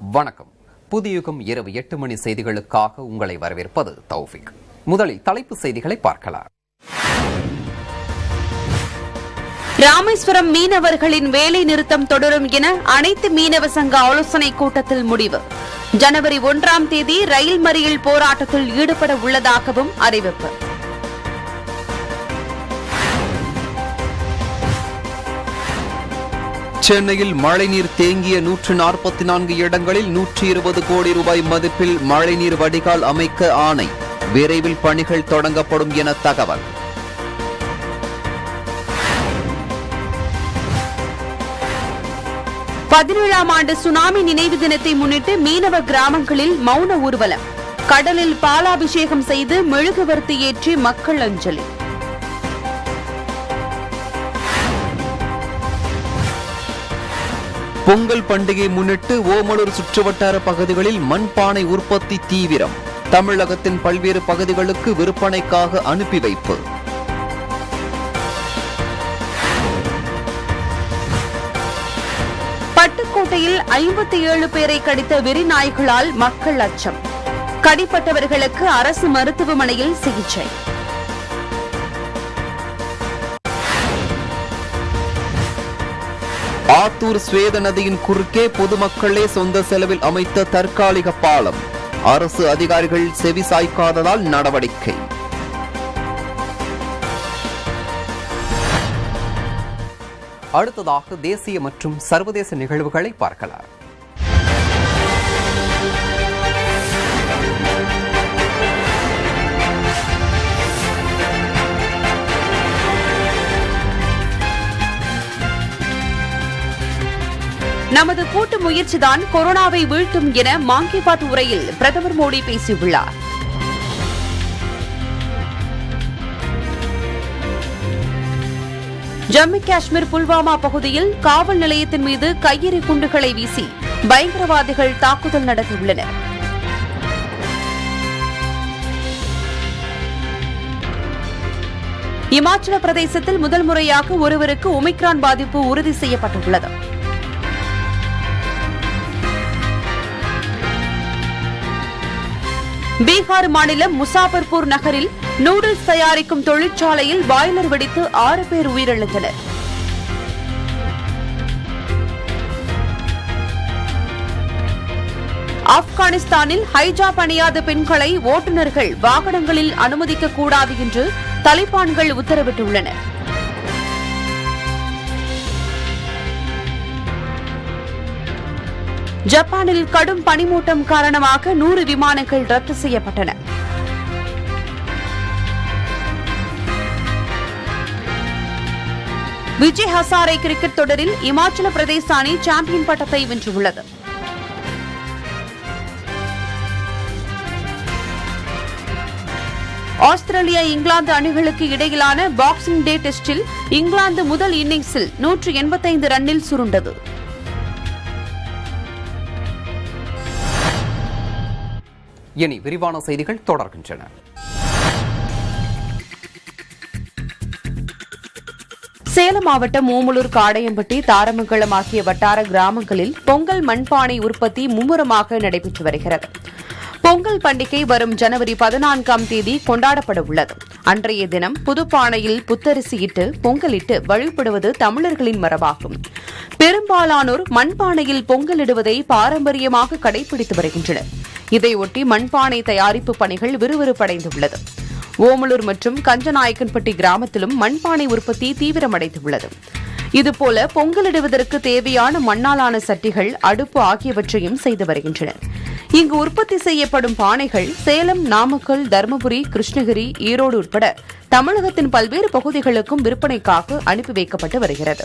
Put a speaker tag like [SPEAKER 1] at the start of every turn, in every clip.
[SPEAKER 1] வணக்கம் புதியுகம் இரவு எட்டு மணி செய்திகளுக்காக உங்களை வரவேற்பது தௌஃபிக் முதலில் தலைப்பு செய்திகளை பார்க்கலாம்
[SPEAKER 2] ராமேஸ்வரம் மீனவர்களின் வேலை நிறுத்தம் தொடரும் என அனைத்து மீனவ சங்க ஆலோசனைக் கூட்டத்தில் முடிவு ஜனவரி ஒன்றாம் தேதி ரயில் மறியல் போராட்டத்தில் ஈடுபட உள்ளதாகவும் அறிவிப்பு
[SPEAKER 1] சென்னையில் மழைநீர் தேங்கிய நூற்று நாற்பத்தி நான்கு இடங்களில் நூற்றி இருபது கோடி ரூபாய் மதிப்பில் மழைநீர் வடிகால் அமைக்க ஆணை விரைவில் பணிகள் தொடங்கப்படும் என தகவல்
[SPEAKER 2] பதினேழாம் ஆண்டு சுனாமி நினைவு தினத்தை முன்னிட்டு மீனவ கிராமங்களில் மௌன ஊர்வலம் கடலில் பாலாபிஷேகம் செய்து மெழுகுவர்த்தி ஏற்றி மக்கள் அஞ்சலி
[SPEAKER 1] பொங்கல் பண்டிகை முன்னிட்டு ஓமலூர் சுற்றுவட்டார பகுதிகளில் மண்பானை உற்பத்தி தீவிரம் தமிழகத்தின் பல்வேறு பகுதிகளுக்கு விற்பனைக்காக அனுப்பி வைப்பு
[SPEAKER 2] பட்டுக்கோட்டையில் ஐம்பத்தி ஏழு பேரை கடித்த வெறி நாய்களால் மக்கள் அச்சம் கடிப்பட்டவர்களுக்கு அரசு மருத்துவமனையில் சிகிச்சை
[SPEAKER 1] ஆத்தூர் ஸ்வேத நதியின் குறுக்கே பொதுமக்களே சொந்த செலவில் அமைத்த தற்காலிக பாலம் அரசு அதிகாரிகள் செவி சாய்க்காததால் நடவடிக்கை அடுத்ததாக தேசிய மற்றும் சர்வதேச நிகழ்வுகளை பார்க்கலாம்
[SPEAKER 2] நமது கூட்டு முயற்சிதான் கொரோனாவை வீழ்த்தும் என மான் கி பாத் உரையில் பிரதமர் மோடி பேசியுள்ளார் ஜம்மு காஷ்மீர் புல்வாமா பகுதியில் காவல் நிலையத்தின் மீது கையெறி குண்டுகளை வீசி பயங்கரவாதிகள் தாக்குதல் நடத்தியுள்ளனர் இமாச்சல பிரதேசத்தில் முதல் முறையாக ஒருவருக்கு ஒமிக்ரான் பாதிப்பு உறுதி செய்யப்பட்டுள்ளது பீகார் மாநிலம் முசாபர்பூர் நகரில் நூடுல்ஸ் தயாரிக்கும் தொழிற்சாலையில் பாய்லர் வெடித்து ஆறு பேர் உயிரிழந்தனர் ஆப்கானிஸ்தானில் ஹைஜாப் அணியாத பெண்களை ஓட்டுநர்கள் வாகனங்களில் அனுமதிக்க கூடாது என்று தலிபான்கள் உத்தரவிட்டுள்ளனர் ஜப்பானில் கடும் பனிமூட்டம் காரணமாக நூறு விமானங்கள் ரத்து செய்யப்பட்டன விஜய் ஹசாரே கிரிக்கெட் தொடரில் இமாச்சல பிரதேச அணி சாம்பியன் பட்டத்தை வென்றுள்ளது ஆஸ்திரேலியா இங்கிலாந்து அணிகளுக்கு இடையிலான பாக்ஸிங் டே டெஸ்டில் இங்கிலாந்து முதல் இன்னிங்ஸில் நூற்று எண்பத்தைந்து ரன்னில் சுருண்டது
[SPEAKER 1] இனி விரிவான செய்திகள் தொடர்கின்றன
[SPEAKER 2] சேலம் மாவட்டம் ஓமலூர் காடையம்பட்டி தாரமங்கலம் ஆகிய வட்டார கிராமங்களில் பொங்கல் மண்பானை உற்பத்தி மும்முரமாக நடைபெற்று வருகிறது பொங்கல் பண்டிகை வரும் ஜனவரி பதினான்காம் தேதி கொண்டாடப்பட உள்ளது அன்றைய தினம் புதுப்பானையில் புத்தரிசியிட்டு பொங்கலிட்டு வழிபடுவது தமிழர்களின் மரபாகும் பெரும்பாலானோர் மண்பானையில் பொங்கலிடுவதை பாரம்பரியமாக கடைபிடித்து வருகின்றனர் இதையொட்டி மண்பானை தயாரிப்பு பணிகள் விறுவிறுப்படைந்துள்ளது ஓமலூர் மற்றும் கஞ்சநாயக்கன்பட்டி கிராமத்திலும் மண்பானை உற்பத்தி தீவிரமடைந்துள்ளது இதுபோல பொங்கலிடுவதற்கு தேவையான மண்ணாலான சட்டிகள் அடுப்பு ஆகியவற்றையும் செய்து வருகின்றனர் இங்கு உற்பத்தி செய்யப்படும் பானைகள் சேலம் நாமக்கல் தருமபுரி கிருஷ்ணகிரி ஈரோடு உட்பட தமிழகத்தின் பல்வேறு பகுதிகளுக்கும் விற்பனைக்காக அனுப்பி வைக்கப்பட்டு வருகிறது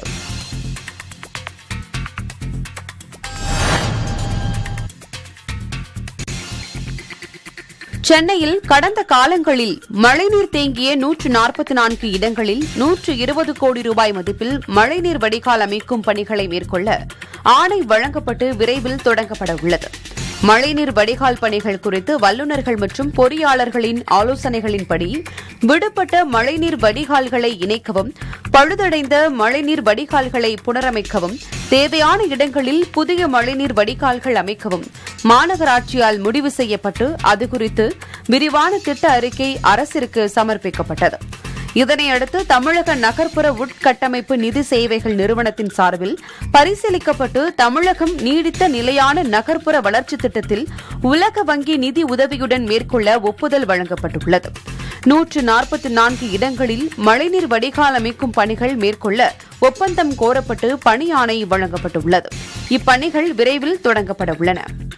[SPEAKER 2] சென்னையில் கடந்த காலங்களில் மழைநீர் தேங்கிய நூற்று நாற்பத்தி நான்கு இடங்களில் நூற்று இருபது கோடி ரூபாய் மதிப்பில் மழைநீர் வடிகால் அமைக்கும் பணிகளை மேற்கொள்ள ஆணை வழங்கப்பட்டு விரைவில் தொடங்கப்பட உள்ளது மழைநீர் வடிகால் பணிகள் குறித்து வல்லுநர்கள் மற்றும் பொறியாளர்களின் ஆலோசனைகளின்படி விடுபட்ட மழைநீர் வடிகால்களை இணைக்கவும் பழுதடைந்த மழைநீர் வடிகால்களை புனரமைக்கவும் தேவையான இடங்களில் புதிய மழைநீர் வடிகால்கள் அமைக்கவும் மாநகராட்சியால் முடிவு செய்யப்பட்டு அது குறித்து விரிவான திட்ட அறிக்கை அரசிற்கு சமர்ப்பிக்கப்பட்டது இதனையடுத்து தமிழக நகர்ப்புற உட்கட்டமைப்பு நிதி சேவைகள் நிறுவனத்தின் சார்பில் பரிசீலிக்கப்பட்டு தமிழகம் நீடித்த நிலையான நகர்ப்புற வளர்ச்சி திட்டத்தில் உலக வங்கி நிதி உதவியுடன் மேற்கொள்ள ஒப்புதல் வழங்கப்பட்டுள்ளது நூற்று நாற்பத்தி நான்கு இடங்களில் மழைநீர் வடிகால் அமைக்கும் பணிகள் மேற்கொள்ள ஒப்பந்தம் கோரப்பட்டு பணி ஆணை வழங்கப்பட்டுள்ளது இப்பணிகள் விரைவில் தொடங்கப்பட உள்ளன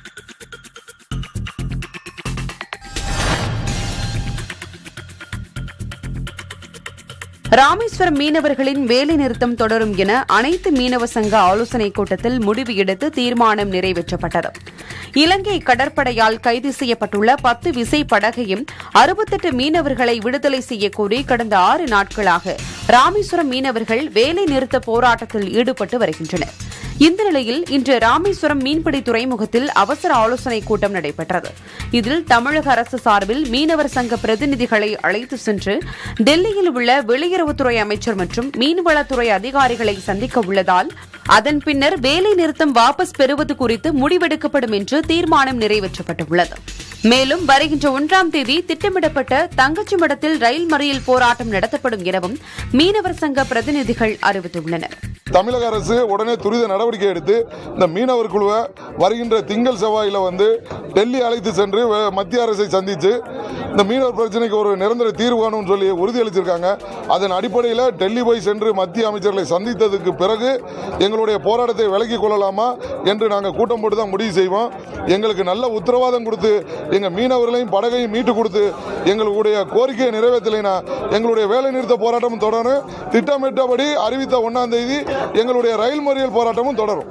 [SPEAKER 2] ராமேஸ்வரம் மீனவர்களின் வேலை நிறுத்தம் தொடரும் என அனைத்து மீனவ சங்க ஆலோசனைக் கூட்டத்தில் முடிவு எடுத்து தீர்மானம் நிறைவேற்றப்பட்டது இலங்கை கடற்படையால் கைது செய்யப்பட்டுள்ள பத்து விசை படகையும் அறுபத்தெட்டு மீனவர்களை விடுதலை செய்யக்கோரி கடந்த ஆறு நாட்களாக ராமேஸ்வரம் மீனவர்கள் வேலை நிறுத்த போராட்டத்தில் ஈடுபட்டு வருகின்றனர் இந்த நிலையில் இன்று ராமேஸ்வரம் மீன்பிடி துறைமுகத்தில் அவசர ஆலோசனைக் கூட்டம் நடைபெற்றது இதில் தமிழக அரசு சார்பில் மீனவர் சங்க பிரதிநிதிகளை அழைத்து சென்று டெல்லியில் உள்ள வெளியுறவுத்துறை அமைச்சர் மற்றும் மீன்வளத்துறை அதிகாரிகளை சந்திக்க உள்ளதால் அதன் பின்னர் வேலை நிறுத்தம் வாபஸ் பெறுவது குறித்து முடிவெடுக்கப்படும் என்று தீர்மானம் நிறைவேற்றப்பட்டுள்ளது மேலும் வருகின்ற ஒன்றாம் தேதி திட்டமிடப்பட்ட தங்கச்சிமடத்தில் ரயில் மறியல் போராட்டம் நடத்தப்படும் எனவும் மீனவர் சங்க பிரதிநிதிகள் அறிவித்துள்ளனர்
[SPEAKER 3] தமிழக அரசு உடனே துரித நடவடிக்கை எடுத்து இந்த மீனவர் குழுவை வருகின்ற திங்கள் செவ்வாயில வந்து டெல்லி அழைத்து சென்று வே- மத்திய அரசை சந்தித்து இந்த மீனவர் பிரச்சனைக்கு ஒரு நிரந்தர தீர்வு காணும்னு சொல்லி உறுதியளிச்சிருக்காங்க அதன் அடிப்படையில் டெல்லி போய் சென்று மத்திய அமைச்சர்களை சந்தித்ததுக்கு பிறகு எங்களுடைய போராட்டத்தை விலக்கிக் கொள்ளலாமா என்று நாங்கள் கூட்டம் போட்டு தான் முடிவு செய்வோம் எங்களுக்கு நல்ல உத்தரவாதம் கொடுத்து எங்கள் மீனவர்களையும் படகையும் மீட்டு கொடுத்து எங்களுடைய கோரிக்கையை நிறைவேற்றலைனா எங்களுடைய வேலை நிறுத்த போராட்டமும் தொடரும் திட்டமிட்டபடி அறிவித்த ஒன்றாம் தேதி எங்களுடைய ரயில் மறியல் போராட்டமும் தொடரும்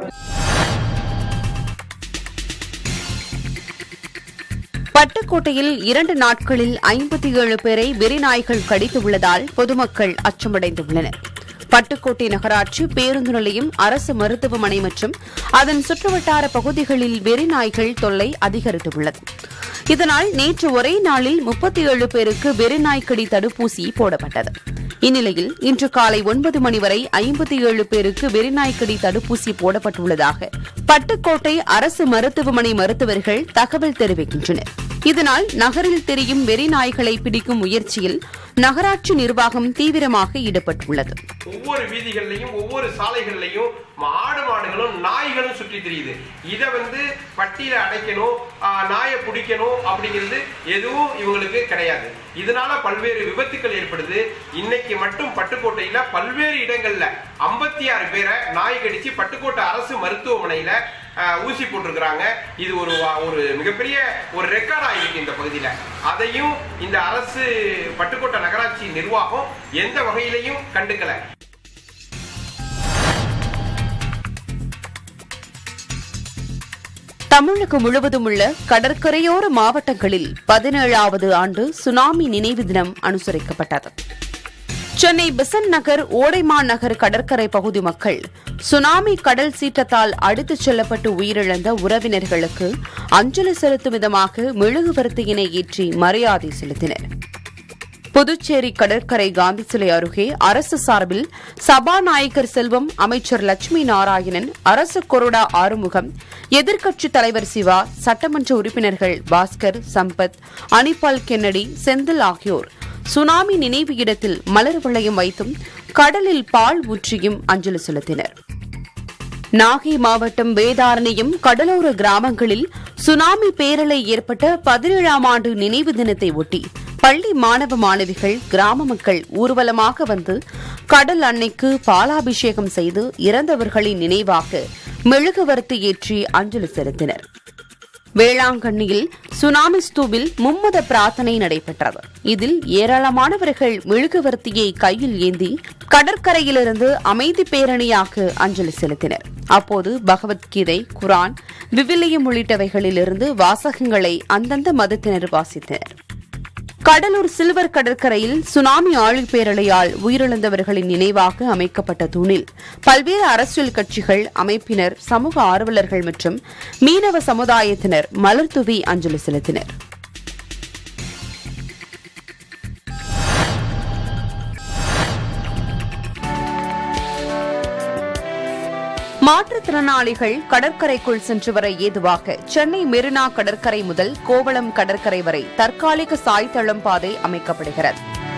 [SPEAKER 2] பட்டுக்கோட்டையில் இரண்டு நாட்களில் ஐம்பத்தி ஏழு பேரை வெறிநாய்கள் கடித்துள்ளதால் பொதுமக்கள் அச்சமடைந்துள்ளனர் பட்டுக்கோட்டை நகராட்சி பேருந்து நிலையம் அரசு மருத்துவமனை மற்றும் அதன் சுற்றுவட்டார பகுதிகளில் வெறிநாய்கள் தொல்லை அதிகரித்துள்ளது இதனால் நேற்று ஒரே நாளில் முப்பத்தி ஏழு பேருக்கு வெறிநாய்க்கடி தடுப்பூசி போடப்பட்டது இந்நிலையில் இன்று காலை ஒன்பது மணி வரை ஐம்பத்தி ஏழு பேருக்கு வெறிநாய்க்கடி தடுப்பூசி போடப்பட்டுள்ளதாக பட்டுக்கோட்டை அரசு மருத்துவமனை மருத்துவர்கள் தகவல் தெரிவிக்கின்றனர் இதனால் நகரில் தெரியும் வெறிநாய்களை பிடிக்கும் முயற்சியில் நகராட்சி நிர்வாகம் தீவிரமாக ஈடுபட்டுள்ளது
[SPEAKER 4] ஒவ்வொரு வீதிகள்லையும் ஒவ்வொரு சாலைகள்லையும் ஆடு மாடுகளும் நாய்களும் சுற்றி திரியுது இதை வந்து பட்டியல அடைக்கணும் ஆஹ், நாயை பிடிக்கணும் அப்படிங்கிறது எதுவும் இவங்களுக்கு கிடையாது இதனால பல்வேறு விபத்துக்கள் ஏற்படுது இன்னைக்கு மட்டும் பட்டுக்கோட்டையில பல்வேறு இடங்கள்ல ஐம்பத்தி ஆறு பேரை நாய் கடிச்சு பட்டுக்கோட்டை அரசு மருத்துவமனையில ஆஹ், ஊசி போட்டிருக்கிறாங்க இது ஒரு வா- ஒரு மிகப்பெரிய ஒரு ரெக்கார்ட் ஆயிருக்கு இந்த பகுதியில அதையும் இந்த அரசு பட்டுக்கோட்டை நகராட்சி நிர்வாகம் எந்த வகையிலையும் கண்டுக்கல
[SPEAKER 2] தமிழகம் முழுவதும் உள்ள கடற்கரையோர மாவட்டங்களில் பதினேழாவது ஆண்டு சுனாமி நினைவு தினம் அனுசரிக்கப்பட்டது சென்னை பெசன்ட் நகர் ஓடைமா நகர் கடற்கரை பகுதி மக்கள் சுனாமி கடல் சீற்றத்தால் அடித்துச் செல்லப்பட்டு உயிரிழந்த உறவினர்களுக்கு அஞ்சலி செலுத்தும் விதமாக மெழுகுவர்த்தியினை ஏற்றி மரியாதை செலுத்தினர் புதுச்சேரி கடற்கரை காந்தி சிலை அருகே அரசு சார்பில் சபாநாயகர் செல்வம் அமைச்சர் லட்சுமி நாராயணன் அரசு கொறடா ஆறுமுகம் எதிர்க்கட்சித் தலைவர் சிவா சட்டமன்ற உறுப்பினர்கள் பாஸ்கர் சம்பத் அனிபால் கென்னடி செந்தில் ஆகியோர் சுனாமி நினைவு இடத்தில் மலர் வளையம் வைத்தும் கடலில் பால் ஊற்றியும் அஞ்சலி செலுத்தினர் நாகை மாவட்டம் வேதாரண்யம் கடலோர கிராமங்களில் சுனாமி பேரலை ஏற்பட்ட பதினேழாம் ஆண்டு நினைவு தினத்தை ஒட்டி பள்ளி மாணவ மாணவிகள் கிராம மக்கள் ஊர்வலமாக வந்து கடல் அன்னைக்கு பாலாபிஷேகம் செய்து இறந்தவர்களின் நினைவாக மெழுகுவர்த்தி ஏற்றி அஞ்சலி செலுத்தினர் வேளாங்கண்ணியில் சுனாமி ஸ்தூபில் மும்மத பிரார்த்தனை நடைபெற்றது இதில் ஏராளமானவர்கள் மெழுகுவர்த்தியை கையில் ஏந்தி கடற்கரையிலிருந்து அமைதி பேரணியாக அஞ்சலி செலுத்தினர் அப்போது பகவத்கீதை குரான் விவிலியம் உள்ளிட்டவைகளிலிருந்து வாசகங்களை அந்தந்த மதத்தினர் வாசித்தனர் கடலூர் சில்வர் கடற்கரையில் சுனாமி ஆழிப்பேரலையால் உயிரிழந்தவர்களின் நினைவாக அமைக்கப்பட்ட தூணில் பல்வேறு அரசியல் கட்சிகள் அமைப்பினர் சமூக ஆர்வலர்கள் மற்றும் மீனவ சமுதாயத்தினர் மலர்தூவி அஞ்சலி செலுத்தினர் மாற்றுத்திறனாளிகள் கடற்கரைக்குள் சென்று வர ஏதுவாக சென்னை மெரினா கடற்கரை முதல் கோவளம் கடற்கரை வரை தற்காலிக சாய்தளம் பாதை அமைக்கப்படுகிறது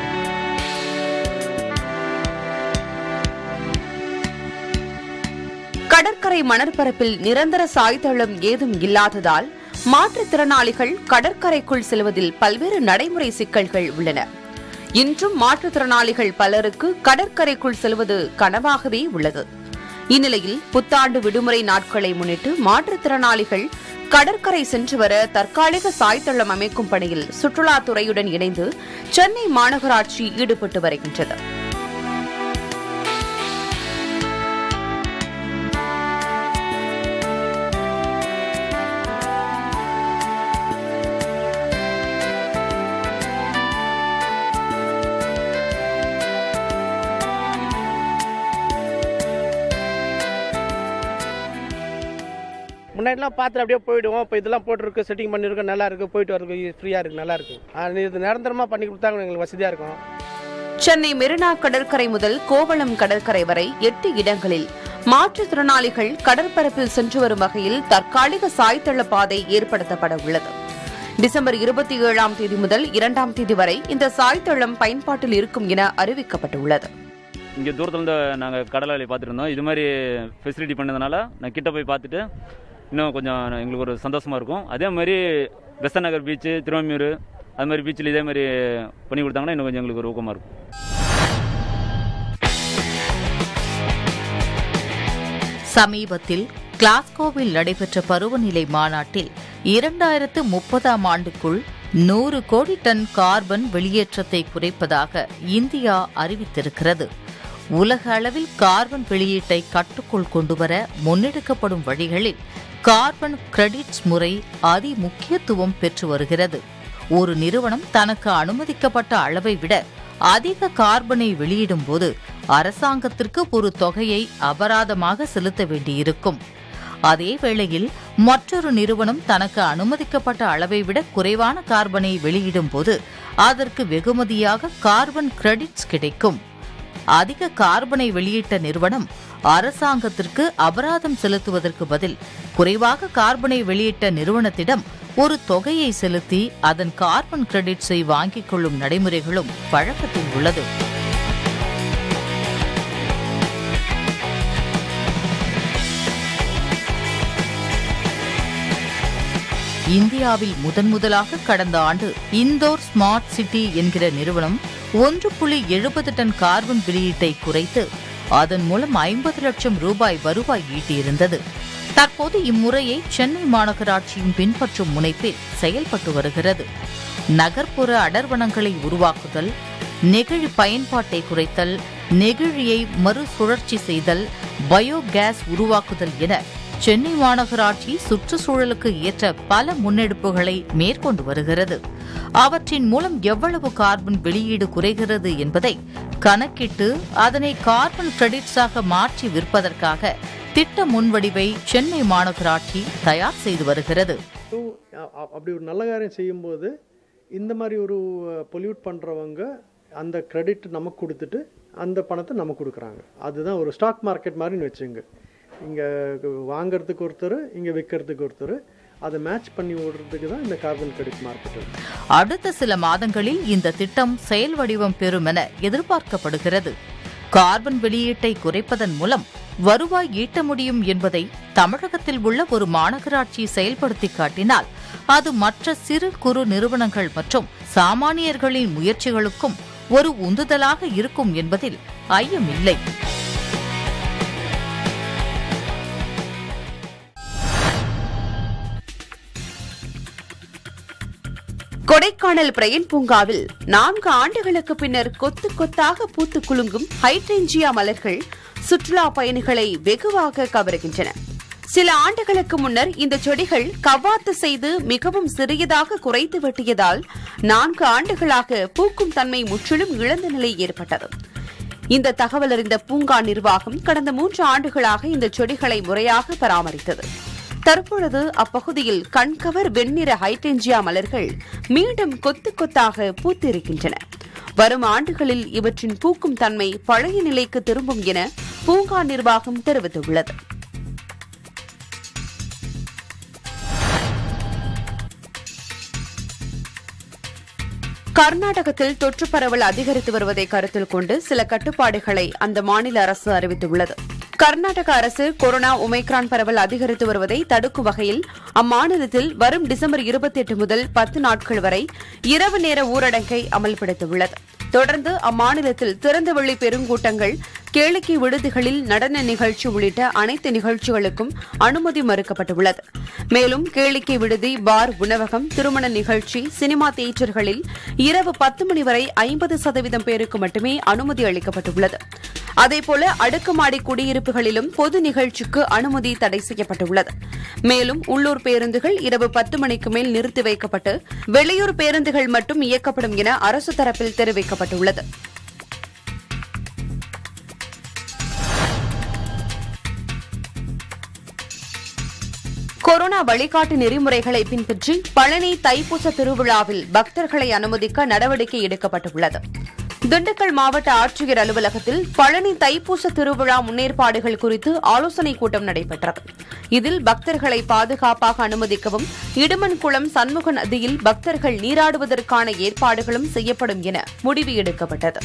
[SPEAKER 2] கடற்கரை மணற்பரப்பில் நிரந்தர சாய்தளம் ஏதும் இல்லாததால் மாற்றுத்திறனாளிகள் கடற்கரைக்குள் செல்வதில் பல்வேறு நடைமுறை சிக்கல்கள் உள்ளன இன்றும் மாற்றுத்திறனாளிகள் பலருக்கு கடற்கரைக்குள் செல்வது கனவாகவே உள்ளது இந்நிலையில் புத்தாண்டு விடுமுறை நாட்களை முன்னிட்டு மாற்றுத்திறனாளிகள் கடற்கரை சென்று வர தற்காலிக சாய்தளம் அமைக்கும் பணியில் சுற்றுலாத்துறையுடன் இணைந்து சென்னை மாநகராட்சி ஈடுபட்டு வருகின்றது
[SPEAKER 5] முன்னாடிலாம் பார்த்துட்டு அப்படியே போயிடுவோம் இப்போ இதெல்லாம் போட்டிருக்கு செட்டிங் பண்ணியிருக்கோம் நல்லா இருக்கு போயிட்டு வரதுக்கு ஃப்ரீயாக இருக்கு நல்லா இருக்கு ஆஹ் இது நிரந்தரமாக பண்ணி கொடுத்தாங்க எங்களுக்கு வசதியாக இருக்கும்
[SPEAKER 2] சென்னை மெரினா கடற்கரை முதல் கோவளம் கடற்கரை வரை எட்டு இடங்களில் மாற்றுத்திறனாளிகள் கடற்பரப்பில் சென்று வரும் வகையில் தற்காலிக சாய்தள பாதை ஏற்படுத்தப்பட உள்ளது டிசம்பர் இருபத்தி ஏழாம் தேதி முதல் இரண்டாம் தேதி வரை இந்த சாய்தளம் பயன்பாட்டில் இருக்கும் என அறிவிக்கப்பட்டுள்ளது
[SPEAKER 6] இங்கே தூரத்துலேருந்து நாங்கள் கடலாளி பார்த்துட்டு இருந்தோம் இது மாதிரி ஃபெசிலிட்டி பண்ணதுனால நான் கிட்ட போய் பார்த்துட்டு இன்னும் கொஞ்சம் எங்களுக்கு ஒரு சந்தோஷமாக இருக்கும் அதே மாதிரி பெசன் நகர் பீச்சு திருவம்மியூர் அது மாதிரி பீச்சில் இதே மாதிரி பண்ணி கொடுத்தாங்கன்னா இன்னும் கொஞ்சம் எங்களுக்கு ஒரு ஊக்கமாக இருக்கும்
[SPEAKER 7] சமீபத்தில் கிளாஸ்கோவில் நடைபெற்ற பருவநிலை மாநாட்டில் இரண்டாயிரத்து முப்பதாம் ஆண்டுக்குள் நூறு கோடி டன் கார்பன் வெளியேற்றத்தை குறைப்பதாக இந்தியா அறிவித்திருக்கிறது உலக அளவில் கார்பன் வெளியீட்டை கட்டுக்குள் கொண்டுவர முன்னெடுக்கப்படும் வழிகளில் கார்பன் கிரெடிட்ஸ் முறை அதி முக்கியத்துவம் பெற்று வருகிறது ஒரு நிறுவனம் தனக்கு அனுமதிக்கப்பட்ட அளவை விட அதிக கார்பனை வெளியிடும் போது அரசாங்கத்திற்கு ஒரு தொகையை அபராதமாக செலுத்த வேண்டியிருக்கும் அதே வேளையில் மற்றொரு நிறுவனம் தனக்கு அனுமதிக்கப்பட்ட அளவை விட குறைவான கார்பனை வெளியிடும் போது அதற்கு வெகுமதியாக கார்பன் கிரெடிட்ஸ் கிடைக்கும் அதிக கார்பனை வெளியிட்ட நிறுவனம் அரசாங்கத்திற்கு அபராதம் செலுத்துவதற்கு பதில் குறைவாக கார்பனை வெளியிட்ட நிறுவனத்திடம் ஒரு தொகையை செலுத்தி அதன் கார்பன் கிரெடிட்ஸை வாங்கிக் கொள்ளும் நடைமுறைகளும் வழக்கத்தில் உள்ளது இந்தியாவில் முதன் முதலாக கடந்த ஆண்டு இந்தோர் ஸ்மார்ட் சிட்டி என்கிற நிறுவனம் ஒன்று புள்ளி எழுபது டன் கார்பன் வெளியீட்டை குறைத்து அதன் மூலம் ஐம்பது லட்சம் ரூபாய் வருவாய் ஈட்டியிருந்தது தற்போது இம்முறையை சென்னை மாநகராட்சியும் பின்பற்றும் முனைப்பில் செயல்பட்டு வருகிறது நகர்ப்புற அடர்வனங்களை உருவாக்குதல் நெகிழி பயன்பாட்டை குறைத்தல் நெகிழியை மறுசுழற்சி செய்தல் பயோகேஸ் உருவாக்குதல் என சென்னை மாநகராட்சி சுற்றுச்சூழலுக்கு ஏற்ற பல முன்னெடுப்புகளை மேற்கொண்டு வருகிறது அவற்றின் மூலம் எவ்வளவு கார்பன் வெளியீடு குறைகிறது என்பதை கணக்கிட்டு அதனை கார்பன் கிரெடிட்ஸாக மாற்றி விற்பதற்காக திட்ட முன்வடிவை சென்னை மாநகராட்சி தயார் செய்து வருகிறது
[SPEAKER 8] ஸோ அப்படி ஒரு நல்ல காரியம் செய்யும்போது இந்த மாதிரி ஒரு பொல்யூட் பண்ணுறவங்க அந்த கிரெடிட் நமக்கு கொடுத்துட்டு அந்த பணத்தை நமக்கு கொடுக்குறாங்க அதுதான் ஒரு ஸ்டாக் மார்க்கெட் மாதிரின்னு வச்சுங்க இங்கே வாங்குறதுக்கு ஒருத்தர் இங்கே விற்கிறதுக்கு ஒருத்தர் அதை மேட்ச் பண்ணி ஓடுறதுக்கு தான் இந்த கார்பன் கிரெடிட் மார்க்கெட்
[SPEAKER 7] அடுத்த சில மாதங்களில் இந்த திட்டம் செயல் வடிவம் பெறும் என எதிர்பார்க்கப்படுகிறது கார்பன் வெளியீட்டை குறைப்பதன் மூலம் வருவாய் ஈட்ட முடியும் என்பதை தமிழகத்தில் உள்ள ஒரு மாநகராட்சி செயல்படுத்தி காட்டினால் அது மற்ற சிறு குறு நிறுவனங்கள் மற்றும் சாமானியர்களின் முயற்சிகளுக்கும் ஒரு உந்துதலாக இருக்கும் என்பதில் ஐயமில்லை
[SPEAKER 2] கொடைக்கானல் பிரையன் பூங்காவில் நான்கு ஆண்டுகளுக்கு பின்னர் கொத்து கொத்தாக பூத்து குலுங்கும் ஹைட்ரேஞ்சியா மலர்கள் சுற்றுலா பயணிகளை வெகுவாக கவருகின்றன சில ஆண்டுகளுக்கு முன்னர் இந்த செடிகள் கவாத்து செய்து மிகவும் சிறியதாக குறைத்து வெட்டியதால் நான்கு ஆண்டுகளாக பூக்கும் தன்மை முற்றிலும் இழந்த நிலை ஏற்பட்டது இந்த தகவல் அறிந்த பூங்கா நிர்வாகம் கடந்த மூன்று ஆண்டுகளாக இந்த செடிகளை முறையாக பராமரித்தது தற்பொழுது அப்பகுதியில் கண்கவர் வெண்ணிற ஹைடென்ஜியா மலர்கள் மீண்டும் கொத்து கொத்தாக பூத்திருக்கின்றன வரும் ஆண்டுகளில் இவற்றின் பூக்கும் தன்மை பழைய நிலைக்கு திரும்பும் என பூங்கா நிர்வாகம் தெரிவித்துள்ளது கர்நாடகத்தில் தொற்று பரவல் அதிகரித்து வருவதை கருத்தில் கொண்டு சில கட்டுப்பாடுகளை அந்த மாநில அரசு அறிவித்துள்ளது கர்நாடக அரசு கொரோனா ஒமைக்ரான் பரவல் அதிகரித்து வருவதை தடுக்கும் வகையில் அம்மாநிலத்தில் வரும் டிசம்பர் இருபத்தி எட்டு முதல் பத்து நாட்கள் வரை இரவு நேர ஊரடங்கை அமல்படுத்தியுள்ளது தொடர்ந்து அம்மாநிலத்தில் திறந்தவெளி பெருங்கூட்டங்கள் கேளிக்கை விடுதிகளில் நடன நிகழ்ச்சி உள்ளிட்ட அனைத்து நிகழ்ச்சிகளுக்கும் அனுமதி மறுக்கப்பட்டுள்ளது மேலும் கேளிக்கை விடுதி பார் உணவகம் திருமண நிகழ்ச்சி சினிமா தியேட்டர்களில் இரவு பத்து மணி வரை ஐம்பது சதவீதம் பேருக்கு மட்டுமே அனுமதி அளிக்கப்பட்டுள்ளது அதேபோல அடுக்குமாடி குடியிருப்புகளிலும் பொது நிகழ்ச்சிக்கு அனுமதி தடை செய்யப்பட்டுள்ளது மேலும் உள்ளூர் பேருந்துகள் இரவு பத்து மணிக்கு மேல் நிறுத்தி வைக்கப்பட்டு வெளியூர் பேருந்துகள் மட்டும் இயக்கப்படும் என அரசு தரப்பில் தெரிவிக்கப்பட்டுள்ளது கொரோனா வழிகாட்டு நெறிமுறைகளை பின்பற்றி பழனி தைப்பூச திருவிழாவில் பக்தர்களை அனுமதிக்க நடவடிக்கை எடுக்கப்பட்டுள்ளது திண்டுக்கல் மாவட்ட ஆட்சியர் அலுவலகத்தில் பழனி தைப்பூச திருவிழா முன்னேற்பாடுகள் குறித்து ஆலோசனைக் கூட்டம் நடைபெற்றது இதில் பக்தர்களை பாதுகாப்பாக அனுமதிக்கவும் இடுமன்குளம் சண்முக நதியில் பக்தர்கள் நீராடுவதற்கான ஏற்பாடுகளும் செய்யப்படும் என முடிவு எடுக்கப்பட்டது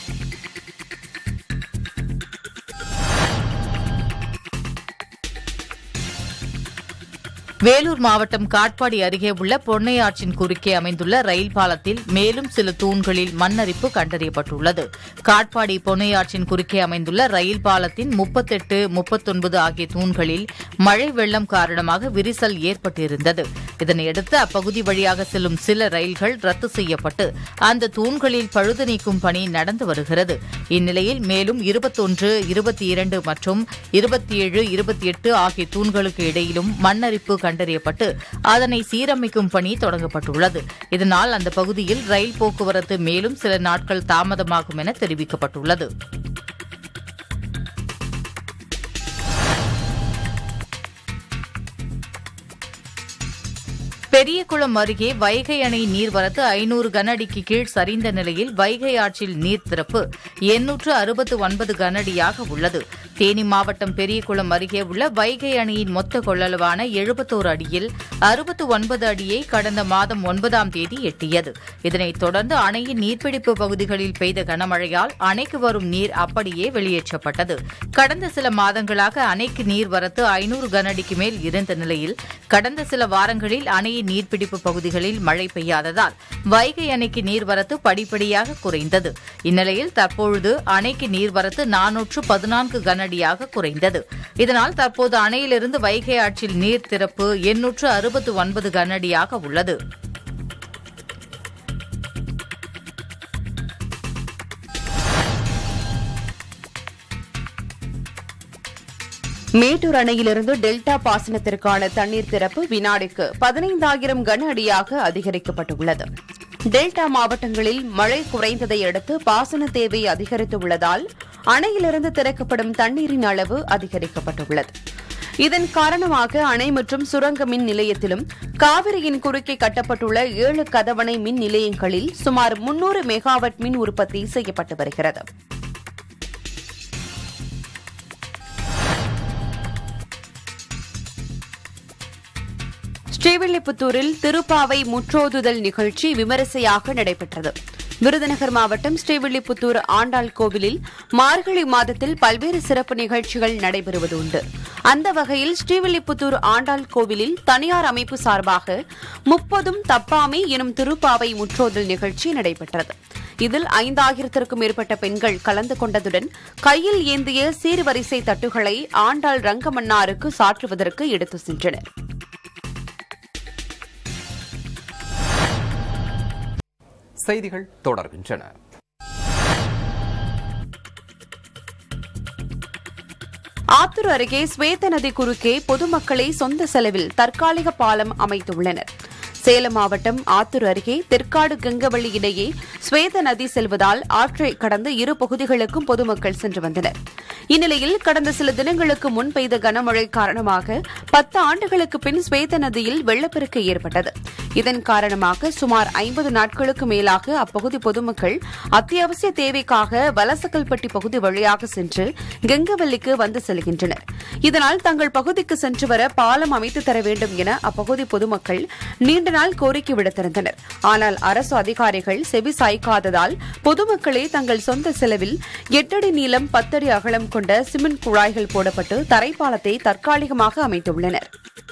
[SPEAKER 7] வேலூர் மாவட்டம் காட்பாடி அருகே உள்ள பொன்னையாற்றின் குறுக்கே அமைந்துள்ள ரயில் பாலத்தில் மேலும் சில தூண்களில் மண்ணரிப்பு கண்டறியப்பட்டுள்ளது காட்பாடி பொன்னையாற்றின் குறுக்கே அமைந்துள்ள ரயில் பாலத்தின் முப்பத்தெட்டு முப்பத்தொன்பது ஆகிய தூண்களில் மழை வெள்ளம் காரணமாக விரிசல் ஏற்பட்டிருந்தது இதனையடுத்து அப்பகுதி வழியாக செல்லும் சில ரயில்கள் ரத்து செய்யப்பட்டு அந்த தூண்களில் பழுது நீக்கும் பணி நடந்து வருகிறது இந்நிலையில் மேலும் இருபத்தொன்று இருபத்தி இரண்டு மற்றும் இருபத்தி ஏழு இருபத்தி எட்டு ஆகிய தூண்களுக்கு இடையிலும் மண்ணரிப்பு கண்டறியப்பட்டு அதனை சீரமைக்கும் பணி தொடங்கப்பட்டுள்ளது இதனால் அந்த பகுதியில் ரயில் போக்குவரத்து மேலும் சில நாட்கள் தாமதமாகும் என தெரிவிக்கப்பட்டுள்ளது பெரியகுளம் அருகே வைகை அணை நீர்வரத்து ஐநூறு கனஅடிக்கு கீழ் சரிந்த நிலையில் வைகை ஆற்றில் நீர் திறப்பு எண்ணூற்று அறுபத்து ஒன்பது கனஅடியாக உள்ளது தேனி மாவட்டம் பெரியகுளம் அருகே உள்ள வைகை அணையின் மொத்த கொள்ளளவான எழுபத்தோரு அடியில் அறுபத்து ஒன்பது அடியை கடந்த மாதம் ஒன்பதாம் தேதி எட்டியது இதனைத் தொடர்ந்து அணையின் நீர்பிடிப்பு பகுதிகளில் பெய்த கனமழையால் அணைக்கு வரும் நீர் அப்படியே வெளியேற்றப்பட்டது கடந்த சில மாதங்களாக அணைக்கு நீர்வரத்து ஐநூறு கனஅடிக்கு மேல் இருந்த நிலையில் கடந்த சில வாரங்களில் அணையின் நீர்பிடிப்பு பகுதிகளில் மழை பெய்யாததால் வைகை அணைக்கு நீர்வரத்து படிப்படியாக குறைந்தது இந்நிலையில் தற்பொழுது அணைக்கு நீர்வரத்து நானூற்று பதினான்கு கனஅடியாக குறைந்தது இதனால் தற்போது அணையிலிருந்து வைகை ஆற்றில் நீர் திறப்பு எண்ணூற்று அறுபத்து ஒன்பது கனஅடியாக உள்ளது
[SPEAKER 2] மேட்டூர் அணையிலிருந்து டெல்டா பாசனத்திற்கான தண்ணீர் திறப்பு வினாடிக்கு பதினைந்தாயிரம் கன அடியாக அதிகரிக்கப்பட்டுள்ளது டெல்டா மாவட்டங்களில் மழை குறைந்ததை அடுத்து பாசன தேவை அதிகரித்துள்ளதால் அணையிலிருந்து திறக்கப்படும் தண்ணீரின் அளவு அதிகரிக்கப்பட்டுள்ளது இதன் காரணமாக அணை மற்றும் சுரங்க மின் நிலையத்திலும் காவிரியின் குறுக்கே கட்டப்பட்டுள்ள ஏழு கதவணை மின் நிலையங்களில் சுமார் முன்னூறு மெகாவாட் மின் உற்பத்தி செய்யப்பட்டு வருகிறது ஸ்ரீவில்லிபுத்தூரில் திருப்பாவை முற்றோதுதல் நிகழ்ச்சி விமரிசையாக நடைபெற்றது விருதுநகர் மாவட்டம் ஸ்ரீவில்லிபுத்தூர் ஆண்டாள் கோவிலில் மார்கழி மாதத்தில் பல்வேறு சிறப்பு நிகழ்ச்சிகள் நடைபெறுவது உண்டு அந்த வகையில் ஸ்ரீவில்லிபுத்தூர் ஆண்டாள் கோவிலில் தனியார் அமைப்பு சார்பாக முப்பதும் தப்பாமை எனும் திருப்பாவை முற்றோதல் நிகழ்ச்சி நடைபெற்றது இதில் ஐந்தாயிரத்திற்கும் மேற்பட்ட பெண்கள் கலந்து கொண்டதுடன் கையில் ஏந்திய சீர்வரிசை தட்டுகளை ஆண்டாள் ரங்கமன்னாருக்கு சாற்றுவதற்கு எடுத்து சென்றனர்
[SPEAKER 1] செய்திகள் தொடர்கின்றன
[SPEAKER 2] ஆத்தூர் அருகே ஸ்வேத நதி குறுக்கே பொதுமக்களை சொந்த செலவில் தற்காலிக பாலம் அமைத்துள்ளனர் சேலம் மாவட்டம் ஆத்தூர் அருகே தெற்காடு கங்கவள்ளி இடையே ஸ்வேத நதி செல்வதால் ஆற்றை கடந்து இரு பகுதிகளுக்கும் பொதுமக்கள் சென்று வந்தனர் இந்நிலையில் கடந்த சில தினங்களுக்கு முன் பெய்த கனமழை காரணமாக பத்து ஆண்டுகளுக்கு பின் ஸ்வேத நதியில் வெள்ளப்பெருக்கு ஏற்பட்டது இதன் காரணமாக சுமார் ஐம்பது நாட்களுக்கு மேலாக அப்பகுதி பொதுமக்கள் அத்தியாவசிய தேவைக்காக வலசக்கல்பட்டி பகுதி வழியாக சென்று கெங்கவல்லிக்கு வந்து செல்கின்றனர் இதனால் தங்கள் பகுதிக்கு சென்று வர பாலம் அமைத்து தர வேண்டும் என அப்பகுதி பொதுமக்கள் நீண்ட நாள் கோரிக்கை விடுத்திருந்தனர் ஆனால் அரசு அதிகாரிகள் செவி சாய்க்காததால் பொதுமக்களே தங்கள் சொந்த செலவில் எட்டடி நீளம் பத்தடி அகலம் கொண்ட சிமெண்ட் குழாய்கள் போடப்பட்டு தரைப்பாலத்தை தற்காலிகமாக அமைத்துள்ளனர்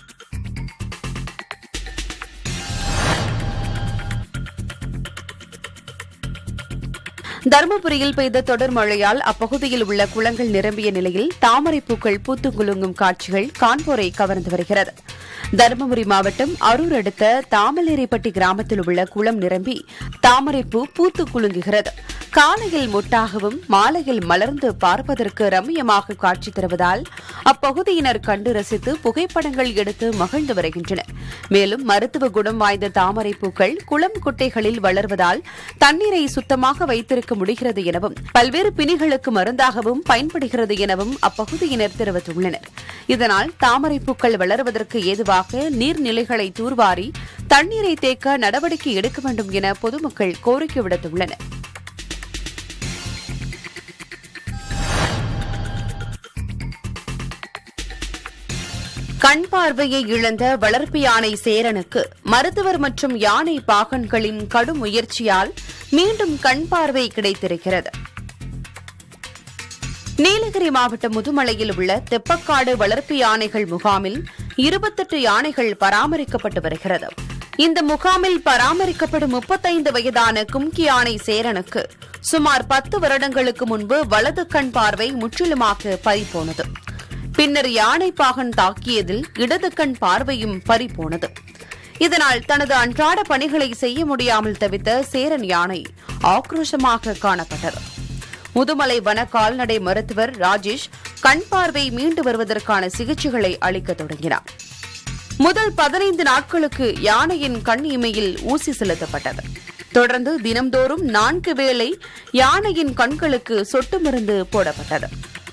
[SPEAKER 2] தருமபுரியில் பெய்த தொடர் மழையால் அப்பகுதியில் உள்ள குளங்கள் நிரம்பிய நிலையில் தாமரை பூக்கள் பூத்து குலுங்கும் காட்சிகள் காண்போரை கவர்ந்து வருகிறது தருமபுரி மாவட்டம் அரூர் அடுத்த தாமலேரிப்பட்டி கிராமத்தில் உள்ள குளம் நிரம்பி தாமரைப்பூ பூத்து குலுங்குகிறது காலையில் மொட்டாகவும் மாலையில் மலர்ந்து பார்ப்பதற்கு ரம்மியமாக காட்சி தருவதால் அப்பகுதியினர் கண்டு ரசித்து புகைப்படங்கள் எடுத்து மகிழ்ந்து வருகின்றனர் மேலும் மருத்துவ குணம் வாய்ந்த தாமரை பூக்கள் குளம் குட்டைகளில் வளர்வதால் தண்ணீரை சுத்தமாக வைத்திருக்க முடிகிறது எனவும் பல்வேறு பிணிகளுக்கு மருந்தாகவும் பயன்படுகிறது எனவும் அப்பகுதியினர் தெரிவித்துள்ளனர் இதனால் தாமரை பூக்கள் வளர்வதற்கு ஏதுவாக நீர்நிலைகளை தூர்வாரி தண்ணீரை தேக்க நடவடிக்கை எடுக்க வேண்டும் என பொதுமக்கள் கோரிக்கை விடுத்துள்ளனர் கண் பார்வையை இழந்த வளர்ப்பு யானை சேரனுக்கு மருத்துவர் மற்றும் யானை பாகன்களின் கடும் முயற்சியால் மீண்டும் கண் பார்வை கிடைத்திருக்கிறது நீலகிரி மாவட்டம் முதுமலையில் உள்ள தெப்பக்காடு வளர்ப்பு யானைகள் முகாமில் இருபத்தெட்டு யானைகள் பராமரிக்கப்பட்டு வருகிறது இந்த முகாமில் பராமரிக்கப்படும் முப்பத்தைந்து வயதான கும்கி யானை சேரனுக்கு சுமார் பத்து வருடங்களுக்கு முன்பு வலது கண் பார்வை முற்றிலுமாக பறிபோனது பின்னர் யானை பாகன் தாக்கியதில் இடது கண் பார்வையும் பறிபோனது இதனால் தனது அன்றாட பணிகளை செய்ய முடியாமல் தவித்த சேரன் யானை ஆக்ரோஷமாக காணப்பட்டது முதுமலை வன கால்நடை மருத்துவர் ராஜேஷ் கண் பார்வை மீண்டு வருவதற்கான சிகிச்சைகளை அளிக்க தொடங்கினார் முதல் பதினைந்து நாட்களுக்கு யானையின் கண் இமையில் ஊசி செலுத்தப்பட்டது தொடர்ந்து தினம்தோறும் நான்கு வேளை யானையின் கண்களுக்கு சொட்டு மருந்து போடப்பட்டது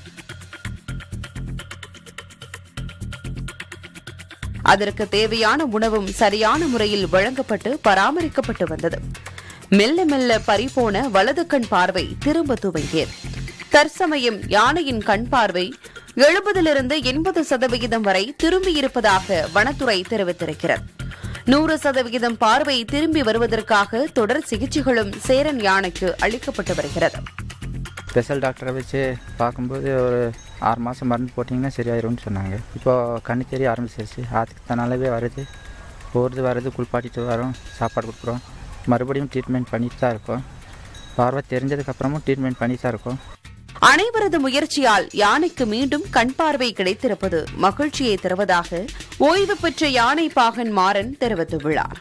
[SPEAKER 2] அதற்கு தேவையான உணவும் சரியான முறையில் வழங்கப்பட்டு பராமரிக்கப்பட்டு வந்தது மெல்ல மெல்ல பறிபோன வலது கண் பார்வை திரும்ப துவங்கியது தற்சமயம் யானையின் கண் பார்வை எழுபதிலிருந்து எண்பது சதவிகிதம் வரை திரும்பியிருப்பதாக வனத்துறை தெரிவித்திருக்கிறது நூறு சதவிகிதம் பார்வை திரும்பி வருவதற்காக தொடர் சிகிச்சைகளும் சேரன் யானைக்கு அளிக்கப்பட்டு வருகிறது
[SPEAKER 9] ஸ்பெஷல் டாக்டரை வச்சு பார்க்கும்போது ஒரு ஆறு மாதம் மருந்து போட்டிங்கன்னா சரியாயிரும்னு சொன்னாங்க இப்போ கண்ணு தெரிய ஆரம்பிச்சிருச்சு அதுக்கு தன்னாலவே வருது போகிறது வர்றது குளிப்பாட்டிட்டு வரோம் சாப்பாடு கொடுக்குறோம் மறுபடியும் ட்ரீட்மெண்ட் பண்ணிட்டு தான் இருக்கோம் பார்வை தெரிஞ்சதுக்கப்புறமும் ட்ரீட்மெண்ட் பண்ணிட்டு தான் இருக்கோம்
[SPEAKER 2] அனைவரது முயற்சியால் யானைக்கு மீண்டும் கண் பார்வை கிடைத்திருப்பது மகிழ்ச்சியை தருவதாக ஓய்வு பெற்ற யானை பாகன் மாறன் தெரிவித்துள்ளார்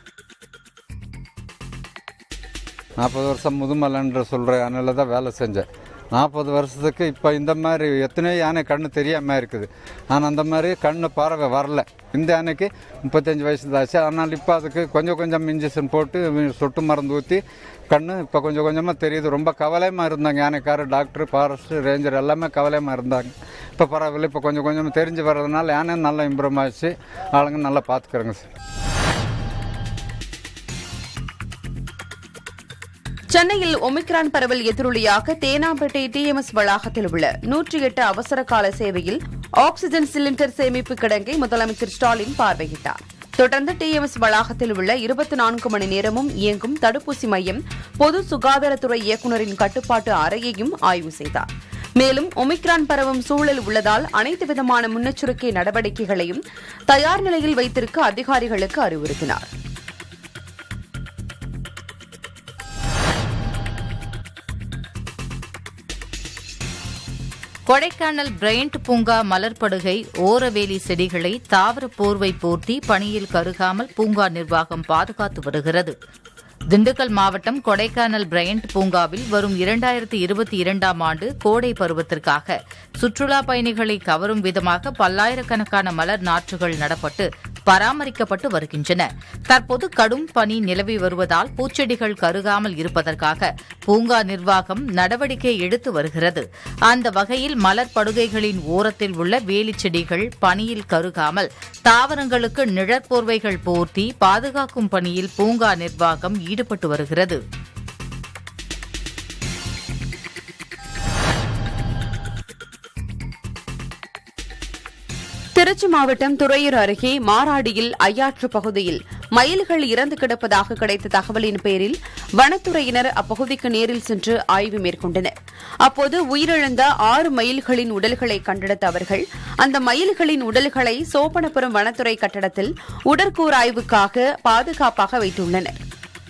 [SPEAKER 10] நாற்பது வருஷம் முதுமலைன்ற சொல்கிற யானையில் தான் வேலை செஞ்சேன் நாற்பது வருஷத்துக்கு இப்போ இந்த மாதிரி எத்தனையோ யானை கண்ணு தெரியாமல் இருக்குது ஆனால் அந்த மாதிரி கண்ணு பார்வை வரல இந்த யானைக்கு முப்பத்தஞ்சு வயசு தாச்சு ஆனால் இப்போ அதுக்கு கொஞ்சம் கொஞ்சம் இன்ஜெக்ஷன் போட்டு சொட்டு மருந்து ஊற்றி கண்ணு இப்போ கொஞ்சம் கொஞ்சமாக தெரியுது ரொம்ப கவலையமாக இருந்தாங்க யானைக்காரர் டாக்டர் ஃபாரஸ்ட் ரேஞ்சர் எல்லாமே கவலையமாக இருந்தாங்க இப்போ பரவாயில்ல இப்போ கொஞ்சம் கொஞ்சம் தெரிஞ்சு வர்றதுனால யானை நல்லா இம்ப்ரூவ் ஆச்சு ஆளுங்க நல்லா பார்த்துக்குறேங்க சார்
[SPEAKER 2] சென்னையில் ஒமிக்ரான் பரவல் எதிரொலியாக தேனாம்பேட்டை டிஎம்எஸ் வளாகத்தில் உள்ள நூற்றி எட்டு அவசர கால சேவையில் ஆக்ஸிஜன் சிலிண்டர் சேமிப்பு கிடங்கை முதலமைச்சர் ஸ்டாலின் பார்வையிட்டார் தொடர்ந்து டிஎம்எஸ் வளாகத்தில் உள்ள இருபத்தி நான்கு மணி நேரமும் இயங்கும் தடுப்பூசி மையம் பொது சுகாதாரத்துறை இயக்குநரின் கட்டுப்பாட்டு அறையையும் ஆய்வு செய்தார் மேலும் ஒமிக்ரான் பரவும் சூழல் உள்ளதால் அனைத்து விதமான முன்னெச்சரிக்கை நடவடிக்கைகளையும் தயார் நிலையில் வைத்திருக்க அதிகாரிகளுக்கு அறிவுறுத்தினார்
[SPEAKER 7] கொடைக்கானல் பிரையண்ட் பூங்கா மலர்படுகை ஓரவேலி செடிகளை தாவர போர்வை போர்த்தி பணியில் கருகாமல் பூங்கா நிர்வாகம் பாதுகாத்து வருகிறது திண்டுக்கல் மாவட்டம் கொடைக்கானல் பிரையண்ட் பூங்காவில் வரும் இரண்டாயிரத்தி இருபத்தி இரண்டாம் ஆண்டு கோடை பருவத்திற்காக சுற்றுலா பயணிகளை கவரும் விதமாக பல்லாயிரக்கணக்கான மலர் நாற்றுகள் நடப்பட்டு பராமரிக்கப்பட்டு வருகின்றன தற்போது கடும் பனி நிலவி வருவதால் பூச்செடிகள் கருகாமல் இருப்பதற்காக பூங்கா நிர்வாகம் நடவடிக்கை எடுத்து வருகிறது அந்த வகையில் மலர் படுகைகளின் ஓரத்தில் உள்ள வேலிச் செடிகள் பனியில் கருகாமல் தாவரங்களுக்கு நிழற்போர்வைகள் போர்த்தி பாதுகாக்கும் பணியில் பூங்கா நிர்வாகம் ஈடுபட்டு வருகிறது
[SPEAKER 2] திருச்சி மாவட்டம் துறையூர் அருகே மாராடியில் ஐயாற்று பகுதியில் மயில்கள் இறந்து கிடப்பதாக கிடைத்த தகவலின் பேரில் வனத்துறையினர் அப்பகுதிக்கு நேரில் சென்று ஆய்வு மேற்கொண்டனர் அப்போது உயிரிழந்த ஆறு மயில்களின் உடல்களை கண்டெடுத்த அவர்கள் அந்த மயில்களின் உடல்களை சோப்பனபுரம் வனத்துறை கட்டடத்தில் உடற்கூறாய்வுக்காக பாதுகாப்பாக வைத்துள்ளனர்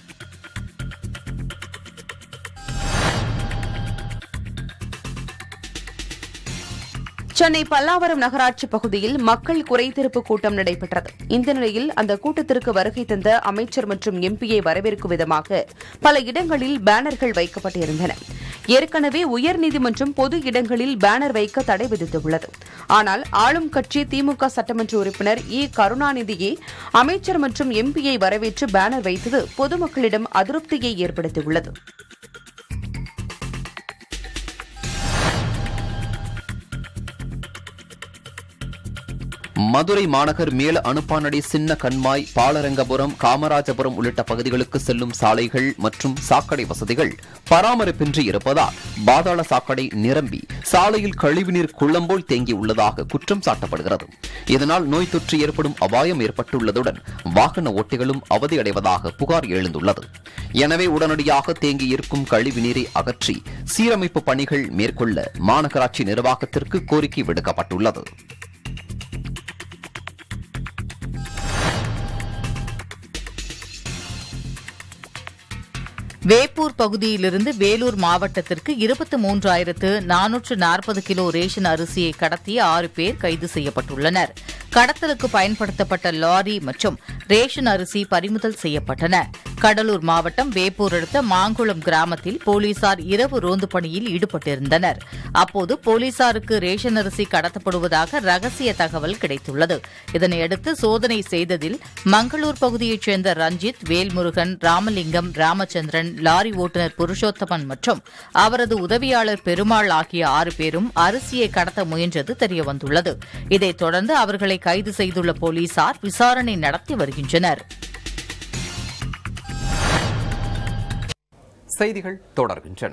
[SPEAKER 2] சென்னை பல்லாவரம் நகராட்சி பகுதியில் மக்கள் குறைதீர்ப்பு கூட்டம் நடைபெற்றது இந்த நிலையில் அந்த கூட்டத்திற்கு வருகை தந்த அமைச்சர் மற்றும் எம்பியை வரவேற்கும் விதமாக பல இடங்களில் பேனர்கள் வைக்கப்பட்டிருந்தன ஏற்கனவே உயர்நீதிமன்றம் பொது இடங்களில் பேனர் வைக்க தடை விதித்துள்ளது ஆனால் ஆளும் கட்சி திமுக சட்டமன்ற உறுப்பினர் இ கருணாநிதியே அமைச்சர் மற்றும் எம்பியை வரவேற்று பேனர் வைத்தது பொதுமக்களிடம் அதிருப்தியை ஏற்படுத்தியுள்ளது
[SPEAKER 1] மதுரை மாநகர் மேல அனுப்பானடி சின்ன கண்மாய் பாலரங்கபுரம் காமராஜபுரம் உள்ளிட்ட பகுதிகளுக்கு செல்லும் சாலைகள் மற்றும் சாக்கடை வசதிகள் பராமரிப்பின்றி இருப்பதால் பாதாள சாக்கடை நிரம்பி சாலையில் கழிவுநீர் குள்ளம்போல் தேங்கியுள்ளதாக குற்றம் சாட்டப்படுகிறது இதனால் நோய் தொற்று ஏற்படும் அபாயம் ஏற்பட்டுள்ளதுடன் வாகன ஓட்டிகளும் அவதியடைவதாக புகார் எழுந்துள்ளது எனவே உடனடியாக தேங்கியிருக்கும் கழிவுநீரை அகற்றி சீரமைப்பு பணிகள் மேற்கொள்ள மாநகராட்சி நிர்வாகத்திற்கு கோரிக்கை விடுக்கப்பட்டுள்ளது
[SPEAKER 7] வேப்பூர் பகுதியிலிருந்து வேலூர் மாவட்டத்திற்கு இருபத்தி மூன்றாயிரத்து நானூற்று நாற்பது கிலோ ரேஷன் அரிசியை கடத்திய ஆறு பேர் கைது செய்யப்பட்டுள்ளனர் கடத்தலுக்கு பயன்படுத்தப்பட்ட லாரி மற்றும் ரேஷன் அரிசி பறிமுதல் செய்யப்பட்டன கடலூர் மாவட்டம் வேப்பூர் அடுத்த மாங்குளம் கிராமத்தில் போலீசார் இரவு ரோந்து பணியில் ஈடுபட்டிருந்தனர் அப்போது போலீசாருக்கு ரேஷன் அரிசி கடத்தப்படுவதாக ரகசிய தகவல் கிடைத்துள்ளது இதனையடுத்து சோதனை செய்ததில் மங்களூர் பகுதியைச் சேர்ந்த ரஞ்சித் வேல்முருகன் ராமலிங்கம் ராமச்சந்திரன் லாரி ஓட்டுநர் புருஷோத்தமன் மற்றும் அவரது உதவியாளர் பெருமாள் ஆகிய ஆறு பேரும் அரிசியை கடத்த முயன்றது தெரியவந்துள்ளது இதைத் தொடர்ந்து அவர்களை கைது செய்துள்ள போலீசார் விசாரணை நடத்தி வருகின்றனர்
[SPEAKER 1] செய்திகள் தொடர்கின்றன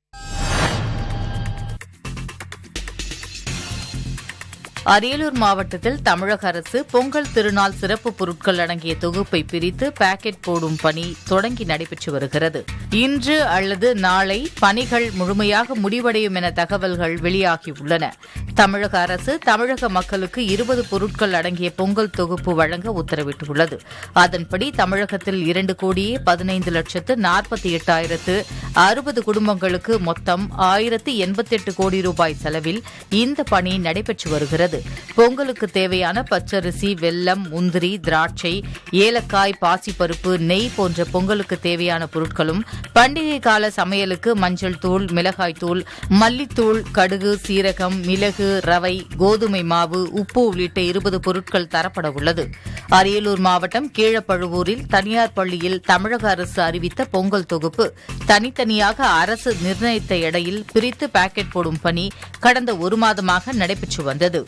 [SPEAKER 7] அரியலூர் மாவட்டத்தில் தமிழக அரசு பொங்கல் திருநாள் சிறப்பு பொருட்கள் அடங்கிய தொகுப்பை பிரித்து பாக்கெட் போடும் பணி தொடங்கி நடைபெற்று வருகிறது இன்று அல்லது நாளை பணிகள் முழுமையாக முடிவடையும் என தகவல்கள் வெளியாகியுள்ளன தமிழக அரசு தமிழக மக்களுக்கு இருபது பொருட்கள் அடங்கிய பொங்கல் தொகுப்பு வழங்க உத்தரவிட்டுள்ளது அதன்படி தமிழகத்தில் இரண்டு கோடியே பதினைந்து லட்சத்து நாற்பத்தி எட்டாயிரத்து அறுபது குடும்பங்களுக்கு மொத்தம் ஆயிரத்து எண்பத்தி எட்டு கோடி ரூபாய் செலவில் இந்த பணி நடைபெற்று வருகிறது பொங்கலுக்கு தேவையான பச்சரிசி வெல்லம் முந்திரி திராட்சை ஏலக்காய் பாசிப்பருப்பு நெய் போன்ற பொங்கலுக்கு தேவையான பொருட்களும் பண்டிகை கால சமையலுக்கு மஞ்சள் தூள் மிளகாய் தூள் மல்லித்தூள் கடுகு சீரகம் மிளகு ரவை கோதுமை மாவு உப்பு உள்ளிட்ட இருபது பொருட்கள் தரப்பட உள்ளது அரியலூர் மாவட்டம் கீழப்பழுவூரில் தனியார் பள்ளியில் தமிழக அரசு அறிவித்த பொங்கல் தொகுப்பு தனித்தனியாக அரசு நிர்ணயித்த எடையில் பிரித்து பாக்கெட் போடும் பணி கடந்த ஒரு மாதமாக நடைபெற்று வந்தது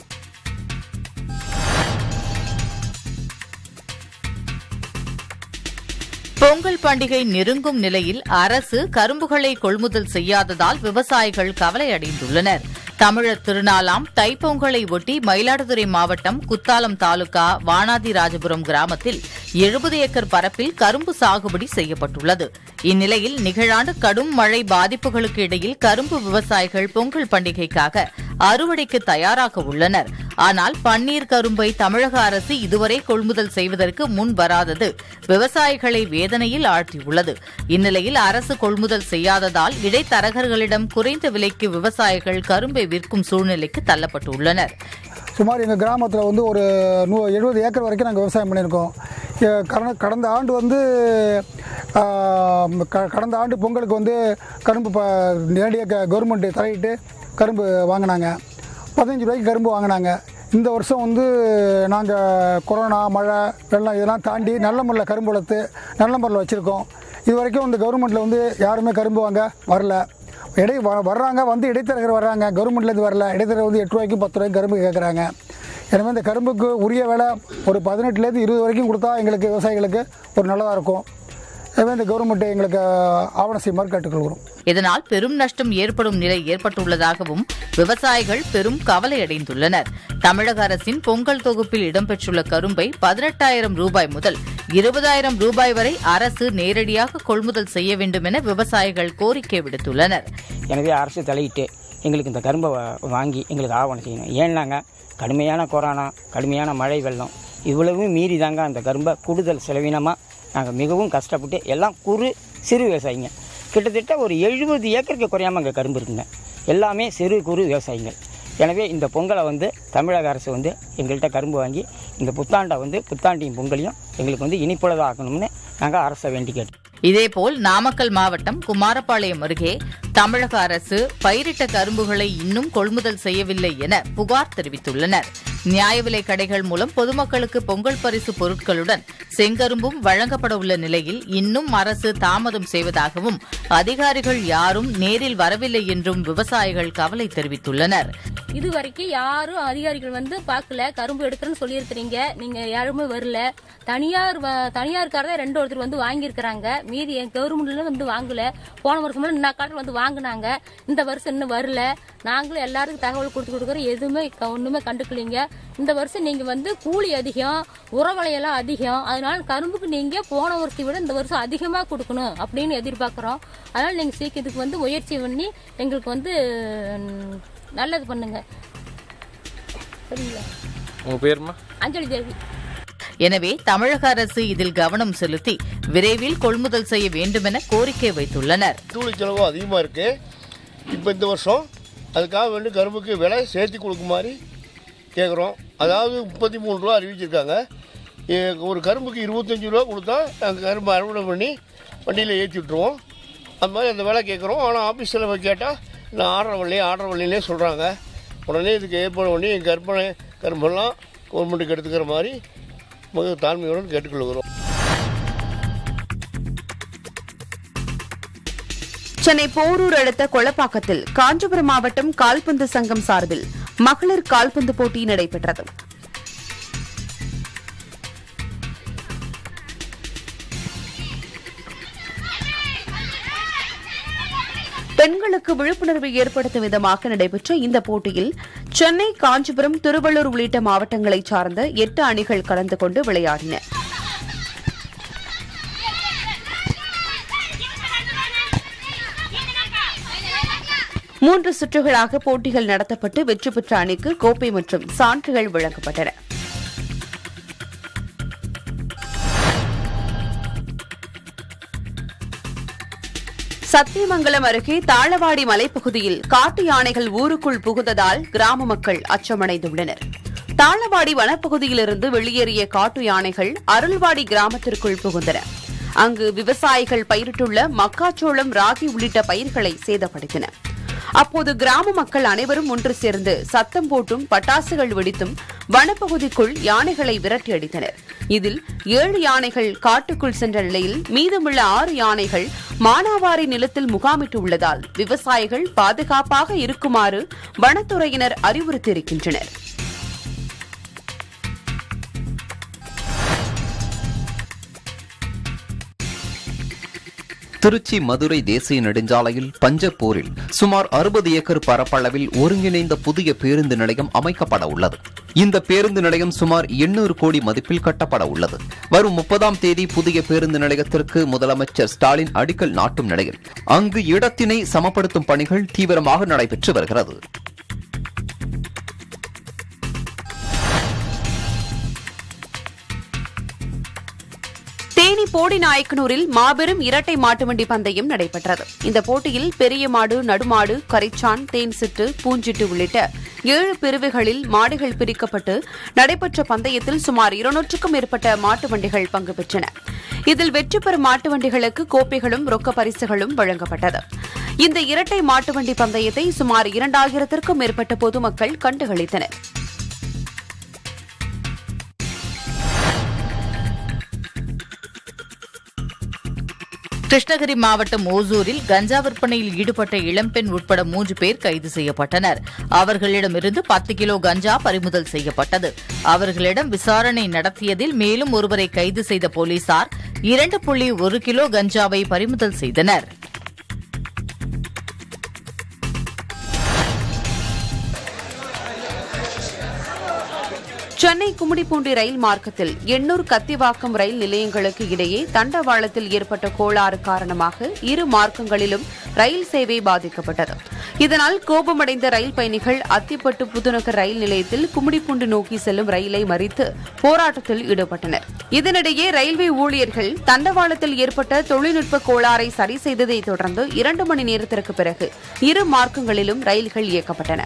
[SPEAKER 7] பொங்கல் பண்டிகை நெருங்கும் நிலையில் அரசு கரும்புகளை கொள்முதல் செய்யாததால் விவசாயிகள் கவலையடைந்துள்ளனர் தமிழர் திருநாளாம் தைப்பொங்கலை ஒட்டி மயிலாடுதுறை மாவட்டம் குத்தாலம் தாலுகா வானாதிராஜபுரம் கிராமத்தில் எழுபது ஏக்கர் பரப்பில் கரும்பு சாகுபடி செய்யப்பட்டுள்ளது இந்நிலையில் நிகழாண்டு கடும் மழை பாதிப்புகளுக்கு இடையில் கரும்பு விவசாயிகள் பொங்கல் பண்டிகைக்காக அறுவடைக்கு தயாராக உள்ளனர் ஆனால் பன்னீர் கரும்பை தமிழக அரசு இதுவரை கொள்முதல் செய்வதற்கு முன் வராதது விவசாயிகளை வேதனையில் ஆழ்த்தியுள்ளது இந்நிலையில் அரசு கொள்முதல் செய்யாததால் இடைத்தரகர்களிடம் குறைந்த விலைக்கு விவசாயிகள் கரும்பை விற்கும் சூழ்நிலைக்கு தள்ளப்பட்டுள்ளனர்
[SPEAKER 11] சுமார் எங்கள் கிராமத்தில் வந்து ஒரு நூ எழுபது ஏக்கர் வரைக்கும் நாங்கள் விவசாயம் பண்ணியிருக்கோம் எ- கடந்த கடந்த ஆண்டு வந்து ஆ, க- கடந்த ஆண்டு பொங்கலுக்கு வந்து கரும்பு ப நேரடியாக கவர்மெண்ட் தலையிட்டு கரும்பு வாங்கினாங்க பதினஞ்சு ரூபாய்க்கு கரும்பு வாங்கினாங்க இந்த வருஷம் வந்து நாங்கள் கொரோனா மழை வெள்ளம் இதெல்லாம் தாண்டி நல்ல முறையில் கரும்பு வளர்த்து நல்ல முறையில் வச்சுருக்கோம் இது வரைக்கும் இந்த கவர்மெண்ட்டில் வந்து யாருமே கரும்பு வாங்க வரல இடை வ- வர்றாங்க வந்து இடைத்தரகர் வர்றாங்க கவர்மெண்ட்லேருந்து வரல இடைத்தரகர் வந்து எட்டு ரூபாய்க்கு பத்து ரூபாய்க்கு கரும்பு கேட்குறாங்க எனவே இந்த கரும்புக்கு உரிய விலை ஒரு பதினெட்டுலேருந்து இருபது வரைக்கும் கொடுத்தா எங்களுக்கு விவசாயிகளுக்கு ஒரு நல்லதாக இருக்கும் எனவே இந்த கவர்மெண்ட் எங்களுக்கு ஆவணம் செய்யுமாறு கேட்டுக்கொள்கிறோம்
[SPEAKER 7] இதனால் பெரும் நஷ்டம் ஏற்படும் நிலை ஏற்பட்டுள்ளதாகவும் விவசாயிகள் பெரும் கவலை அடைந்துள்ளனர் தமிழக அரசின் பொங்கல் தொகுப்பில் இடம்பெற்றுள்ள கரும்பை பதினெட்டாயிரம் ரூபாய் முதல் இருபதாயிரம் ரூபாய் வரை அரசு நேரடியாக கொள்முதல் செய்ய வேண்டும் என விவசாயிகள் கோரிக்கை விடுத்துள்ளனர்
[SPEAKER 12] எனவே அரசு தலையிட்டு எங்களுக்கு இந்த கரும்பை வா- வாங்கி எங்களுக்கு ஆவணம் செய்யணும் ஏன்னாங்க கடுமையான கொரோனா கடுமையான மழை வெள்ளம் இவ்வளவும் மீறி தாங்க அந்த கரும்பை கூடுதல் செலவினமாக நாங்கள் மிகவும் கஷ்டப்பட்டு எல்லாம் குறு சிறு விவசாயிங்க கிட்டத்தட்ட ஒரு எழுபது ஏக்கருக்கு குறையாமல் அங்கே கரும்பு இருக்குங்க எல்லாமே சிறு குறு விவசாயிகள் எனவே இந்த பொங்கலை வந்து தமிழக அரசு வந்து எங்கள்கிட்ட கரும்பு வாங்கி இந்த புத்தாண்டை வந்து புத்தாண்டியும் பொங்கலையும் எங்களுக்கு வந்து இனிப்புள்ளதாக ஆக்கணும்னு நாங்கள் அரசை வேண்டி கேட்டோம்
[SPEAKER 7] இதேபோல் நாமக்கல் மாவட்டம் குமாரபாளையம் அருகே தமிழக அரசு பயிரிட்ட கரும்புகளை இன்னும் கொள்முதல் செய்யவில்லை என புகார் தெரிவித்துள்ளனர் நியாய விலை கடைகள் மூலம் பொதுமக்களுக்கு பொங்கல் பரிசு பொருட்களுடன் செங்கரும்பும் வழங்கப்பட உள்ள நிலையில் இன்னும் அரசு தாமதம் செய்வதாகவும் அதிகாரிகள் யாரும் நேரில் வரவில்லை என்றும் விவசாயிகள் கவலை தெரிவித்துள்ளனர்
[SPEAKER 13] இது வரைக்கும் யாரும் அதிகாரிகள் வந்து பார்க்கல கரும்பு எடுக்கிறேன்னு சொல்லியிருக்கிறீங்க நீங்க யாருமே வரல தனியார் வ- தனியார்காரதான் ரெண்டு ஒருத்தர் வந்து வாங்கியிருக்கிறாங்க மீதி என் கவர்மெண்ட்ல வந்து வாங்கல போன வருஷம் இன்னும் காலத்தில் வந்து வாங்கினாங்க இந்த வருஷம் இன்னும் வரல நாங்களும் எல்லாருக்கும் தகவல் கொடுத்து கொடுக்குறோம் எதுவுமே க- ஒண்ணுமே கண்டுக்கலீங்க இந்த வருஷம் நீங்க வந்து கூலி அதிகம் உரவலையெல்லாம் அதிகம் அதனால கரும்புக்கு நீங்க போன வருஷத்தை விட இந்த வருஷம் அதிகமா கொடுக்கணும் அப்படின்னு எதிர்பார்க்கிறோம் அதனால நீங்க சீக்கிரத்துக்கு வந்து முயற்சி பண்ணி எங்களுக்கு வந்து ம், நல்லது பண்ணுங்க சரிங்களா
[SPEAKER 14] உங்க பேருமா
[SPEAKER 13] அஞ்சலி தேவி
[SPEAKER 7] எனவே தமிழக அரசு இதில் கவனம் செலுத்தி விரைவில் கொள்முதல் செய்ய வேண்டுமென கோரிக்கை வைத்துள்ளனர்
[SPEAKER 15] கூலி செலவும் அதிகமாக இருக்குது இப்போ இந்த வருஷம் அதுக்காக வேண்டி கரும்புக்கு விலை சேர்த்து கொடுக்குமாறு கேட்குறோம் அதாவது முப்பத்தி மூணு ரூபா அறிவிச்சிருக்காங்க எ- ஒரு கரும்புக்கு இருபத்தஞ்சி ரூபா கொடுத்தா நாங்கள் கரும்பு அறுவடை பண்ணி வண்டியில் ஏற்றி விட்ருவோம் அது மாதிரி அந்த விலை கேட்குறோம் ஆனால் ஆஃபீஸில் போய் கேட்டால் நான் ஆர்டர் வரலையே ஆர்டர் வரலையே சொல்கிறாங்க உடனே இதுக்கு ஏற்பாடு பண்ணி எங்கள் கற்பனை கரும்பெல்லாம் கவர்மெண்ட்டுக்கு எடுத்துக்கிற மாதிரி மிக தாழ்மையுடன் கேட்டுக்கொள்கிறோம்
[SPEAKER 2] சென்னை போரூர் அடுத்த கொளப்பாக்கத்தில் காஞ்சிபுரம் மாவட்டம் கால்பந்து சங்கம் சார்பில் மகளிர் கால்பந்து போட்டி நடைபெற்றது பெண்களுக்கு விழிப்புணர்வு ஏற்படுத்தும் விதமாக நடைபெற்ற இந்த போட்டியில் சென்னை காஞ்சிபுரம் திருவள்ளூர் உள்ளிட்ட மாவட்டங்களைச் சார்ந்த எட்டு அணிகள் கலந்து கொண்டு விளையாடின மூன்று சுற்றுகளாக போட்டிகள் நடத்தப்பட்டு வெற்றி பெற்ற அணிக்கு கோப்பை மற்றும் சான்றுகள் வழங்கப்பட்டன சத்தியமங்கலம் அருகே தாளவாடி மலைப்பகுதியில் காட்டு யானைகள் ஊருக்குள் புகுந்ததால் கிராம மக்கள் அச்சமடைந்துள்ளனர் தாளவாடி வனப்பகுதியிலிருந்து வெளியேறிய காட்டு யானைகள் அருள்வாடி கிராமத்திற்குள் புகுந்தன அங்கு விவசாயிகள் பயிரிட்டுள்ள மக்காச்சோளம் ராகி உள்ளிட்ட பயிர்களை சேதப்படுத்தின அப்போது கிராம மக்கள் அனைவரும் ஒன்று சேர்ந்து சத்தம் போட்டும் பட்டாசுகள் வெடித்தும் வனப்பகுதிக்குள் யானைகளை விரட்டி அடித்தனர் இதில் ஏழு யானைகள் காட்டுக்குள் சென்ற நிலையில் மீதமுள்ள ஆறு யானைகள் மானாவாரி நிலத்தில் முகாமிட்டுள்ளதால் விவசாயிகள் பாதுகாப்பாக இருக்குமாறு வனத்துறையினர் அறிவுறுத்தியிருக்கின்றனர்
[SPEAKER 1] திருச்சி மதுரை தேசிய நெடுஞ்சாலையில் பஞ்சப்பூரில் சுமார் அறுபது ஏக்கர் பரப்பளவில் ஒருங்கிணைந்த புதிய பேருந்து நிலையம் அமைக்கப்பட உள்ளது இந்த பேருந்து நிலையம் சுமார் எண்ணூறு கோடி மதிப்பில் கட்டப்பட உள்ளது வரும் முப்பதாம் தேதி புதிய பேருந்து நிலையத்திற்கு முதலமைச்சர் ஸ்டாலின் அடிக்கல் நாட்டும் நிலையில் அங்கு இடத்தினை சமப்படுத்தும் பணிகள் தீவிரமாக நடைபெற்று வருகிறது
[SPEAKER 2] தேனி போடி நாயக்கனூரில் மாபெரும் இரட்டை மாட்டுவண்டி பந்தயம் நடைபெற்றது இந்த போட்டியில் பெரிய மாடு நடுமாடு கரைச்சான் தேன் சிட்டு பூஞ்சிட்டு உள்ளிட்ட ஏழு பிரிவுகளில் மாடுகள் பிரிக்கப்பட்டு நடைபெற்ற பந்தயத்தில் சுமார் இருநூற்றுக்கும் மேற்பட்ட மாட்டு வண்டிகள் பங்கு பெற்றன இதில் வெற்றி பெறும் மாட்டு வண்டிகளுக்கு கோப்பைகளும் ரொக்க பரிசுகளும் வழங்கப்பட்டது இந்த இரட்டை மாட்டு வண்டி பந்தயத்தை சுமார் இரண்டாயிரத்திற்கும் மேற்பட்ட பொதுமக்கள் கண்டுகளித்தனர்
[SPEAKER 7] கிருஷ்ணகிரி மாவட்டம் ஓசூரில் கஞ்சா விற்பனையில் ஈடுபட்ட இளம்பெண் உட்பட மூன்று பேர் கைது செய்யப்பட்டனர் அவர்களிடமிருந்து பத்து கிலோ கஞ்சா பறிமுதல் செய்யப்பட்டது அவர்களிடம் விசாரணை நடத்தியதில் மேலும் ஒருவரை கைது செய்த போலீசார் இரண்டு புள்ளி ஒரு கிலோ கஞ்சாவை பறிமுதல் செய்தனர்
[SPEAKER 2] சென்னை கும்மிடிப்பூண்டி ரயில் மார்க்கத்தில் எண்ணூர் கத்திவாக்கம் ரயில் நிலையங்களுக்கு இடையே தண்டவாளத்தில் ஏற்பட்ட கோளாறு காரணமாக இரு மார்க்கங்களிலும் ரயில் சேவை பாதிக்கப்பட்டது இதனால் கோபமடைந்த ரயில் பயணிகள் அத்திப்பட்டு புதுநகர் ரயில் நிலையத்தில் கும்மிடிப்பூண்டி நோக்கி செல்லும் ரயிலை மறித்து போராட்டத்தில் ஈடுபட்டனர் இதனிடையே ரயில்வே ஊழியர்கள் தண்டவாளத்தில் ஏற்பட்ட தொழில்நுட்ப கோளாறை சரி செய்ததை தொடர்ந்து இரண்டு மணி நேரத்திற்கு பிறகு இரு மார்க்கங்களிலும் ரயில்கள் இயக்கப்பட்டன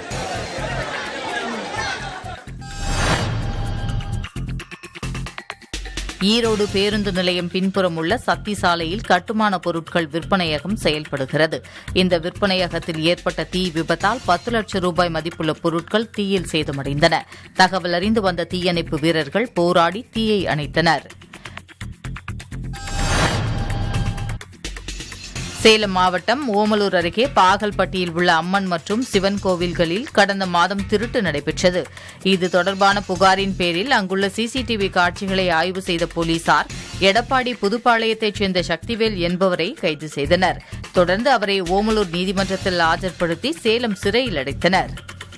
[SPEAKER 7] ஈரோடு பேருந்து நிலையம் பின்புறம் உள்ள சக்தி சாலையில் கட்டுமான பொருட்கள் விற்பனையகம் செயல்படுகிறது இந்த விற்பனையகத்தில் ஏற்பட்ட தீ விபத்தால் பத்து லட்சம் ரூபாய் மதிப்புள்ள பொருட்கள் தீயில் சேதமடைந்தன தகவல் அறிந்து வந்த தீயணைப்பு வீரர்கள் போராடி தீயை அணைத்தனர் சேலம் மாவட்டம் ஓமலூர் அருகே பாகல்பட்டியில் உள்ள அம்மன் மற்றும் சிவன் கோவில்களில் கடந்த மாதம் திருட்டு நடைபெற்றது இது தொடர்பான புகாரின் பேரில் அங்குள்ள சிசிடிவி காட்சிகளை ஆய்வு செய்த போலீசார் எடப்பாடி புதுப்பாளையத்தைச் சேர்ந்த சக்திவேல் என்பவரை கைது செய்தனர் தொடர்ந்து அவரை ஓமலூர் நீதிமன்றத்தில் ஆஜர்படுத்தி சேலம் சிறையில் அடைத்தனர்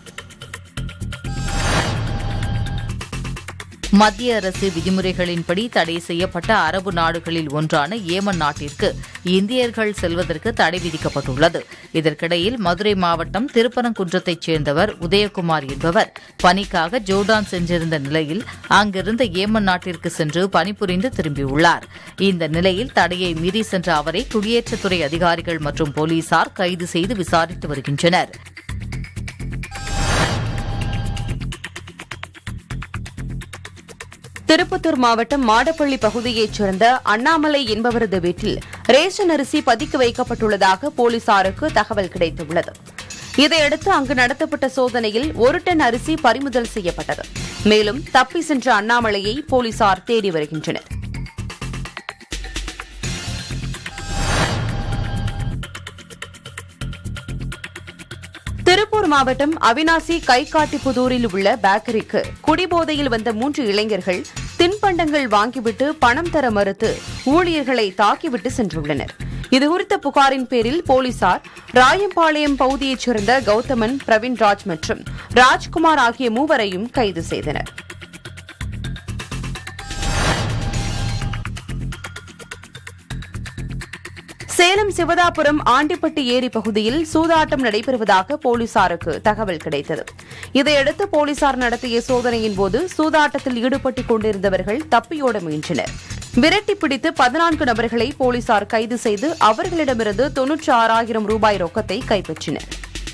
[SPEAKER 7] மத்திய அரசு விதிமுறைகளின்படி தடை செய்யப்பட்ட அரபு நாடுகளில் ஒன்றான ஏமன் நாட்டிற்கு இந்தியர்கள் செல்வதற்கு தடை விதிக்கப்பட்டுள்ளது இதற்கிடையில் மதுரை மாவட்டம் திருப்பரங்குன்றத்தைச் சேர்ந்தவர் உதயகுமார் என்பவர் பணிக்காக ஜோர்டான் சென்றிருந்த நிலையில் அங்கிருந்த ஏமன் நாட்டிற்கு சென்று பணிபுரிந்து திரும்பியுள்ளார் இந்த நிலையில் தடையை மீறி சென்ற அவரை குடியேற்றத்துறை அதிகாரிகள் மற்றும் போலீசார் கைது செய்து விசாரித்து வருகின்றனர்
[SPEAKER 2] திருப்பத்தூர் மாவட்டம் மாடப்பள்ளி பகுதியைச் சேர்ந்த அண்ணாமலை என்பவரது வீட்டில் ரேஷன் அரிசி பதுக்கி வைக்கப்பட்டுள்ளதாக போலீசாருக்கு தகவல் கிடைத்துள்ளது இதையடுத்து அங்கு நடத்தப்பட்ட சோதனையில் ஒரு டன் அரிசி பறிமுதல் செய்யப்பட்டது மேலும் தப்பி சென்ற அண்ணாமலையை போலீசார் தேடி வருகின்றனர் திருப்பூர் மாவட்டம் அவினாசி கைகாட்டிப்புதூரில் உள்ள பேக்கரிக்கு குடிபோதையில் வந்த மூன்று இளைஞர்கள் தின்பண்டங்கள் வாங்கிவிட்டு பணம் தர மறுத்து ஊழியர்களை தாக்கிவிட்டு சென்றுள்ளனர் இதுகுறித்த புகாரின் பேரில் போலீசார் ராயம்பாளையம் பகுதியைச் சேர்ந்த கௌதமன் பிரவீன்ராஜ் மற்றும் ராஜ்குமார் ஆகிய மூவரையும் கைது செய்தனர் சேலம் சிவதாபுரம் ஆண்டிப்பட்டி ஏரி பகுதியில் சூதாட்டம் நடைபெறுவதாக போலீசாருக்கு தகவல் கிடைத்தது இதையடுத்து போலீசார் நடத்திய சோதனையின் போது சூதாட்டத்தில் ஈடுபட்டுக் கொண்டிருந்தவர்கள் தப்பியோட முயன்றனர் விரட்டி பிடித்து பதினான்கு நபர்களை போலீசார் கைது செய்து அவர்களிடமிருந்து தொன்னூற்றி ஆறாயிரம் ரூபாய் ரொக்கத்தை கைப்பற்றினர்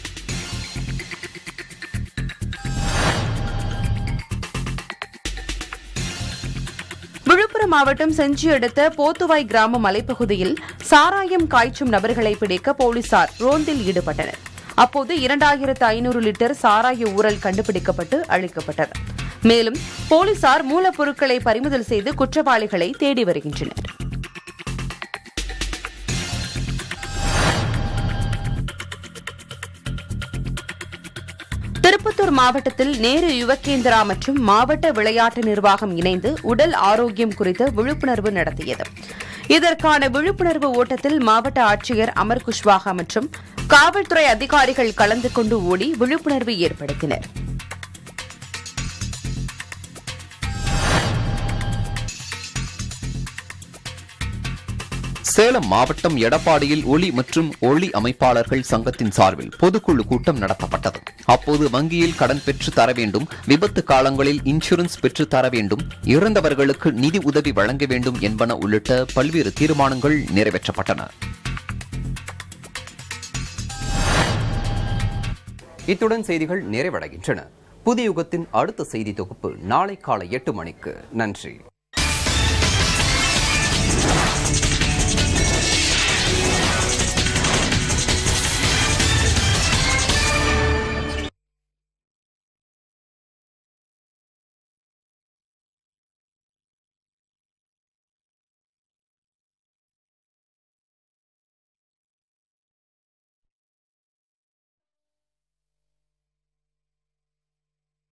[SPEAKER 2] விழுப்புரம் மாவட்டம் செஞ்சி அடுத்த போத்துவாய் கிராம மலைப்பகுதியில் சாராயம் காய்ச்சும் நபர்களை பிடிக்க போலீசார் ரோந்தில் ஈடுபட்டனர் அப்போது இரண்டாயிரத்து ஐநூறு லிட்டர் சாராய ஊரல் கண்டுபிடிக்கப்பட்டு அளிக்கப்பட்டது மேலும் போலீசார் மூலப்பொருட்களை பறிமுதல் செய்து குற்றவாளிகளை தேடி வருகின்றனர் திருப்பத்தூர் மாவட்டத்தில் நேரு யுவகேந்திரா மற்றும் மாவட்ட விளையாட்டு நிர்வாகம் இணைந்து உடல் ஆரோக்கியம் குறித்து விழிப்புணர்வு நடத்தியது இதற்கான விழிப்புணர்வு ஓட்டத்தில் மாவட்ட ஆட்சியர் அமர் குஷ்வாகா மற்றும் காவல்துறை அதிகாரிகள் கலந்து கொண்டு ஓடி விழிப்புணர்வு ஏற்படுத்தினர்
[SPEAKER 1] சேலம் மாவட்டம் எடப்பாடியில் ஒளி மற்றும் ஒளி அமைப்பாளர்கள் சங்கத்தின் சார்பில் பொதுக்குழு கூட்டம் நடத்தப்பட்டது அப்போது வங்கியில் கடன் பெற்று தர வேண்டும் விபத்து காலங்களில் இன்சூரன்ஸ் பெற்று தர வேண்டும் இறந்தவர்களுக்கு நிதி உதவி வழங்க வேண்டும் என்பன உள்ளிட்ட பல்வேறு தீர்மானங்கள் நிறைவேற்றப்பட்டன இத்துடன் செய்திகள் நிறைவடைகின்றன புதிய யுகத்தின் அடுத்த செய்தி தொகுப்பு நாளை காலை எட்டு மணிக்கு நன்றி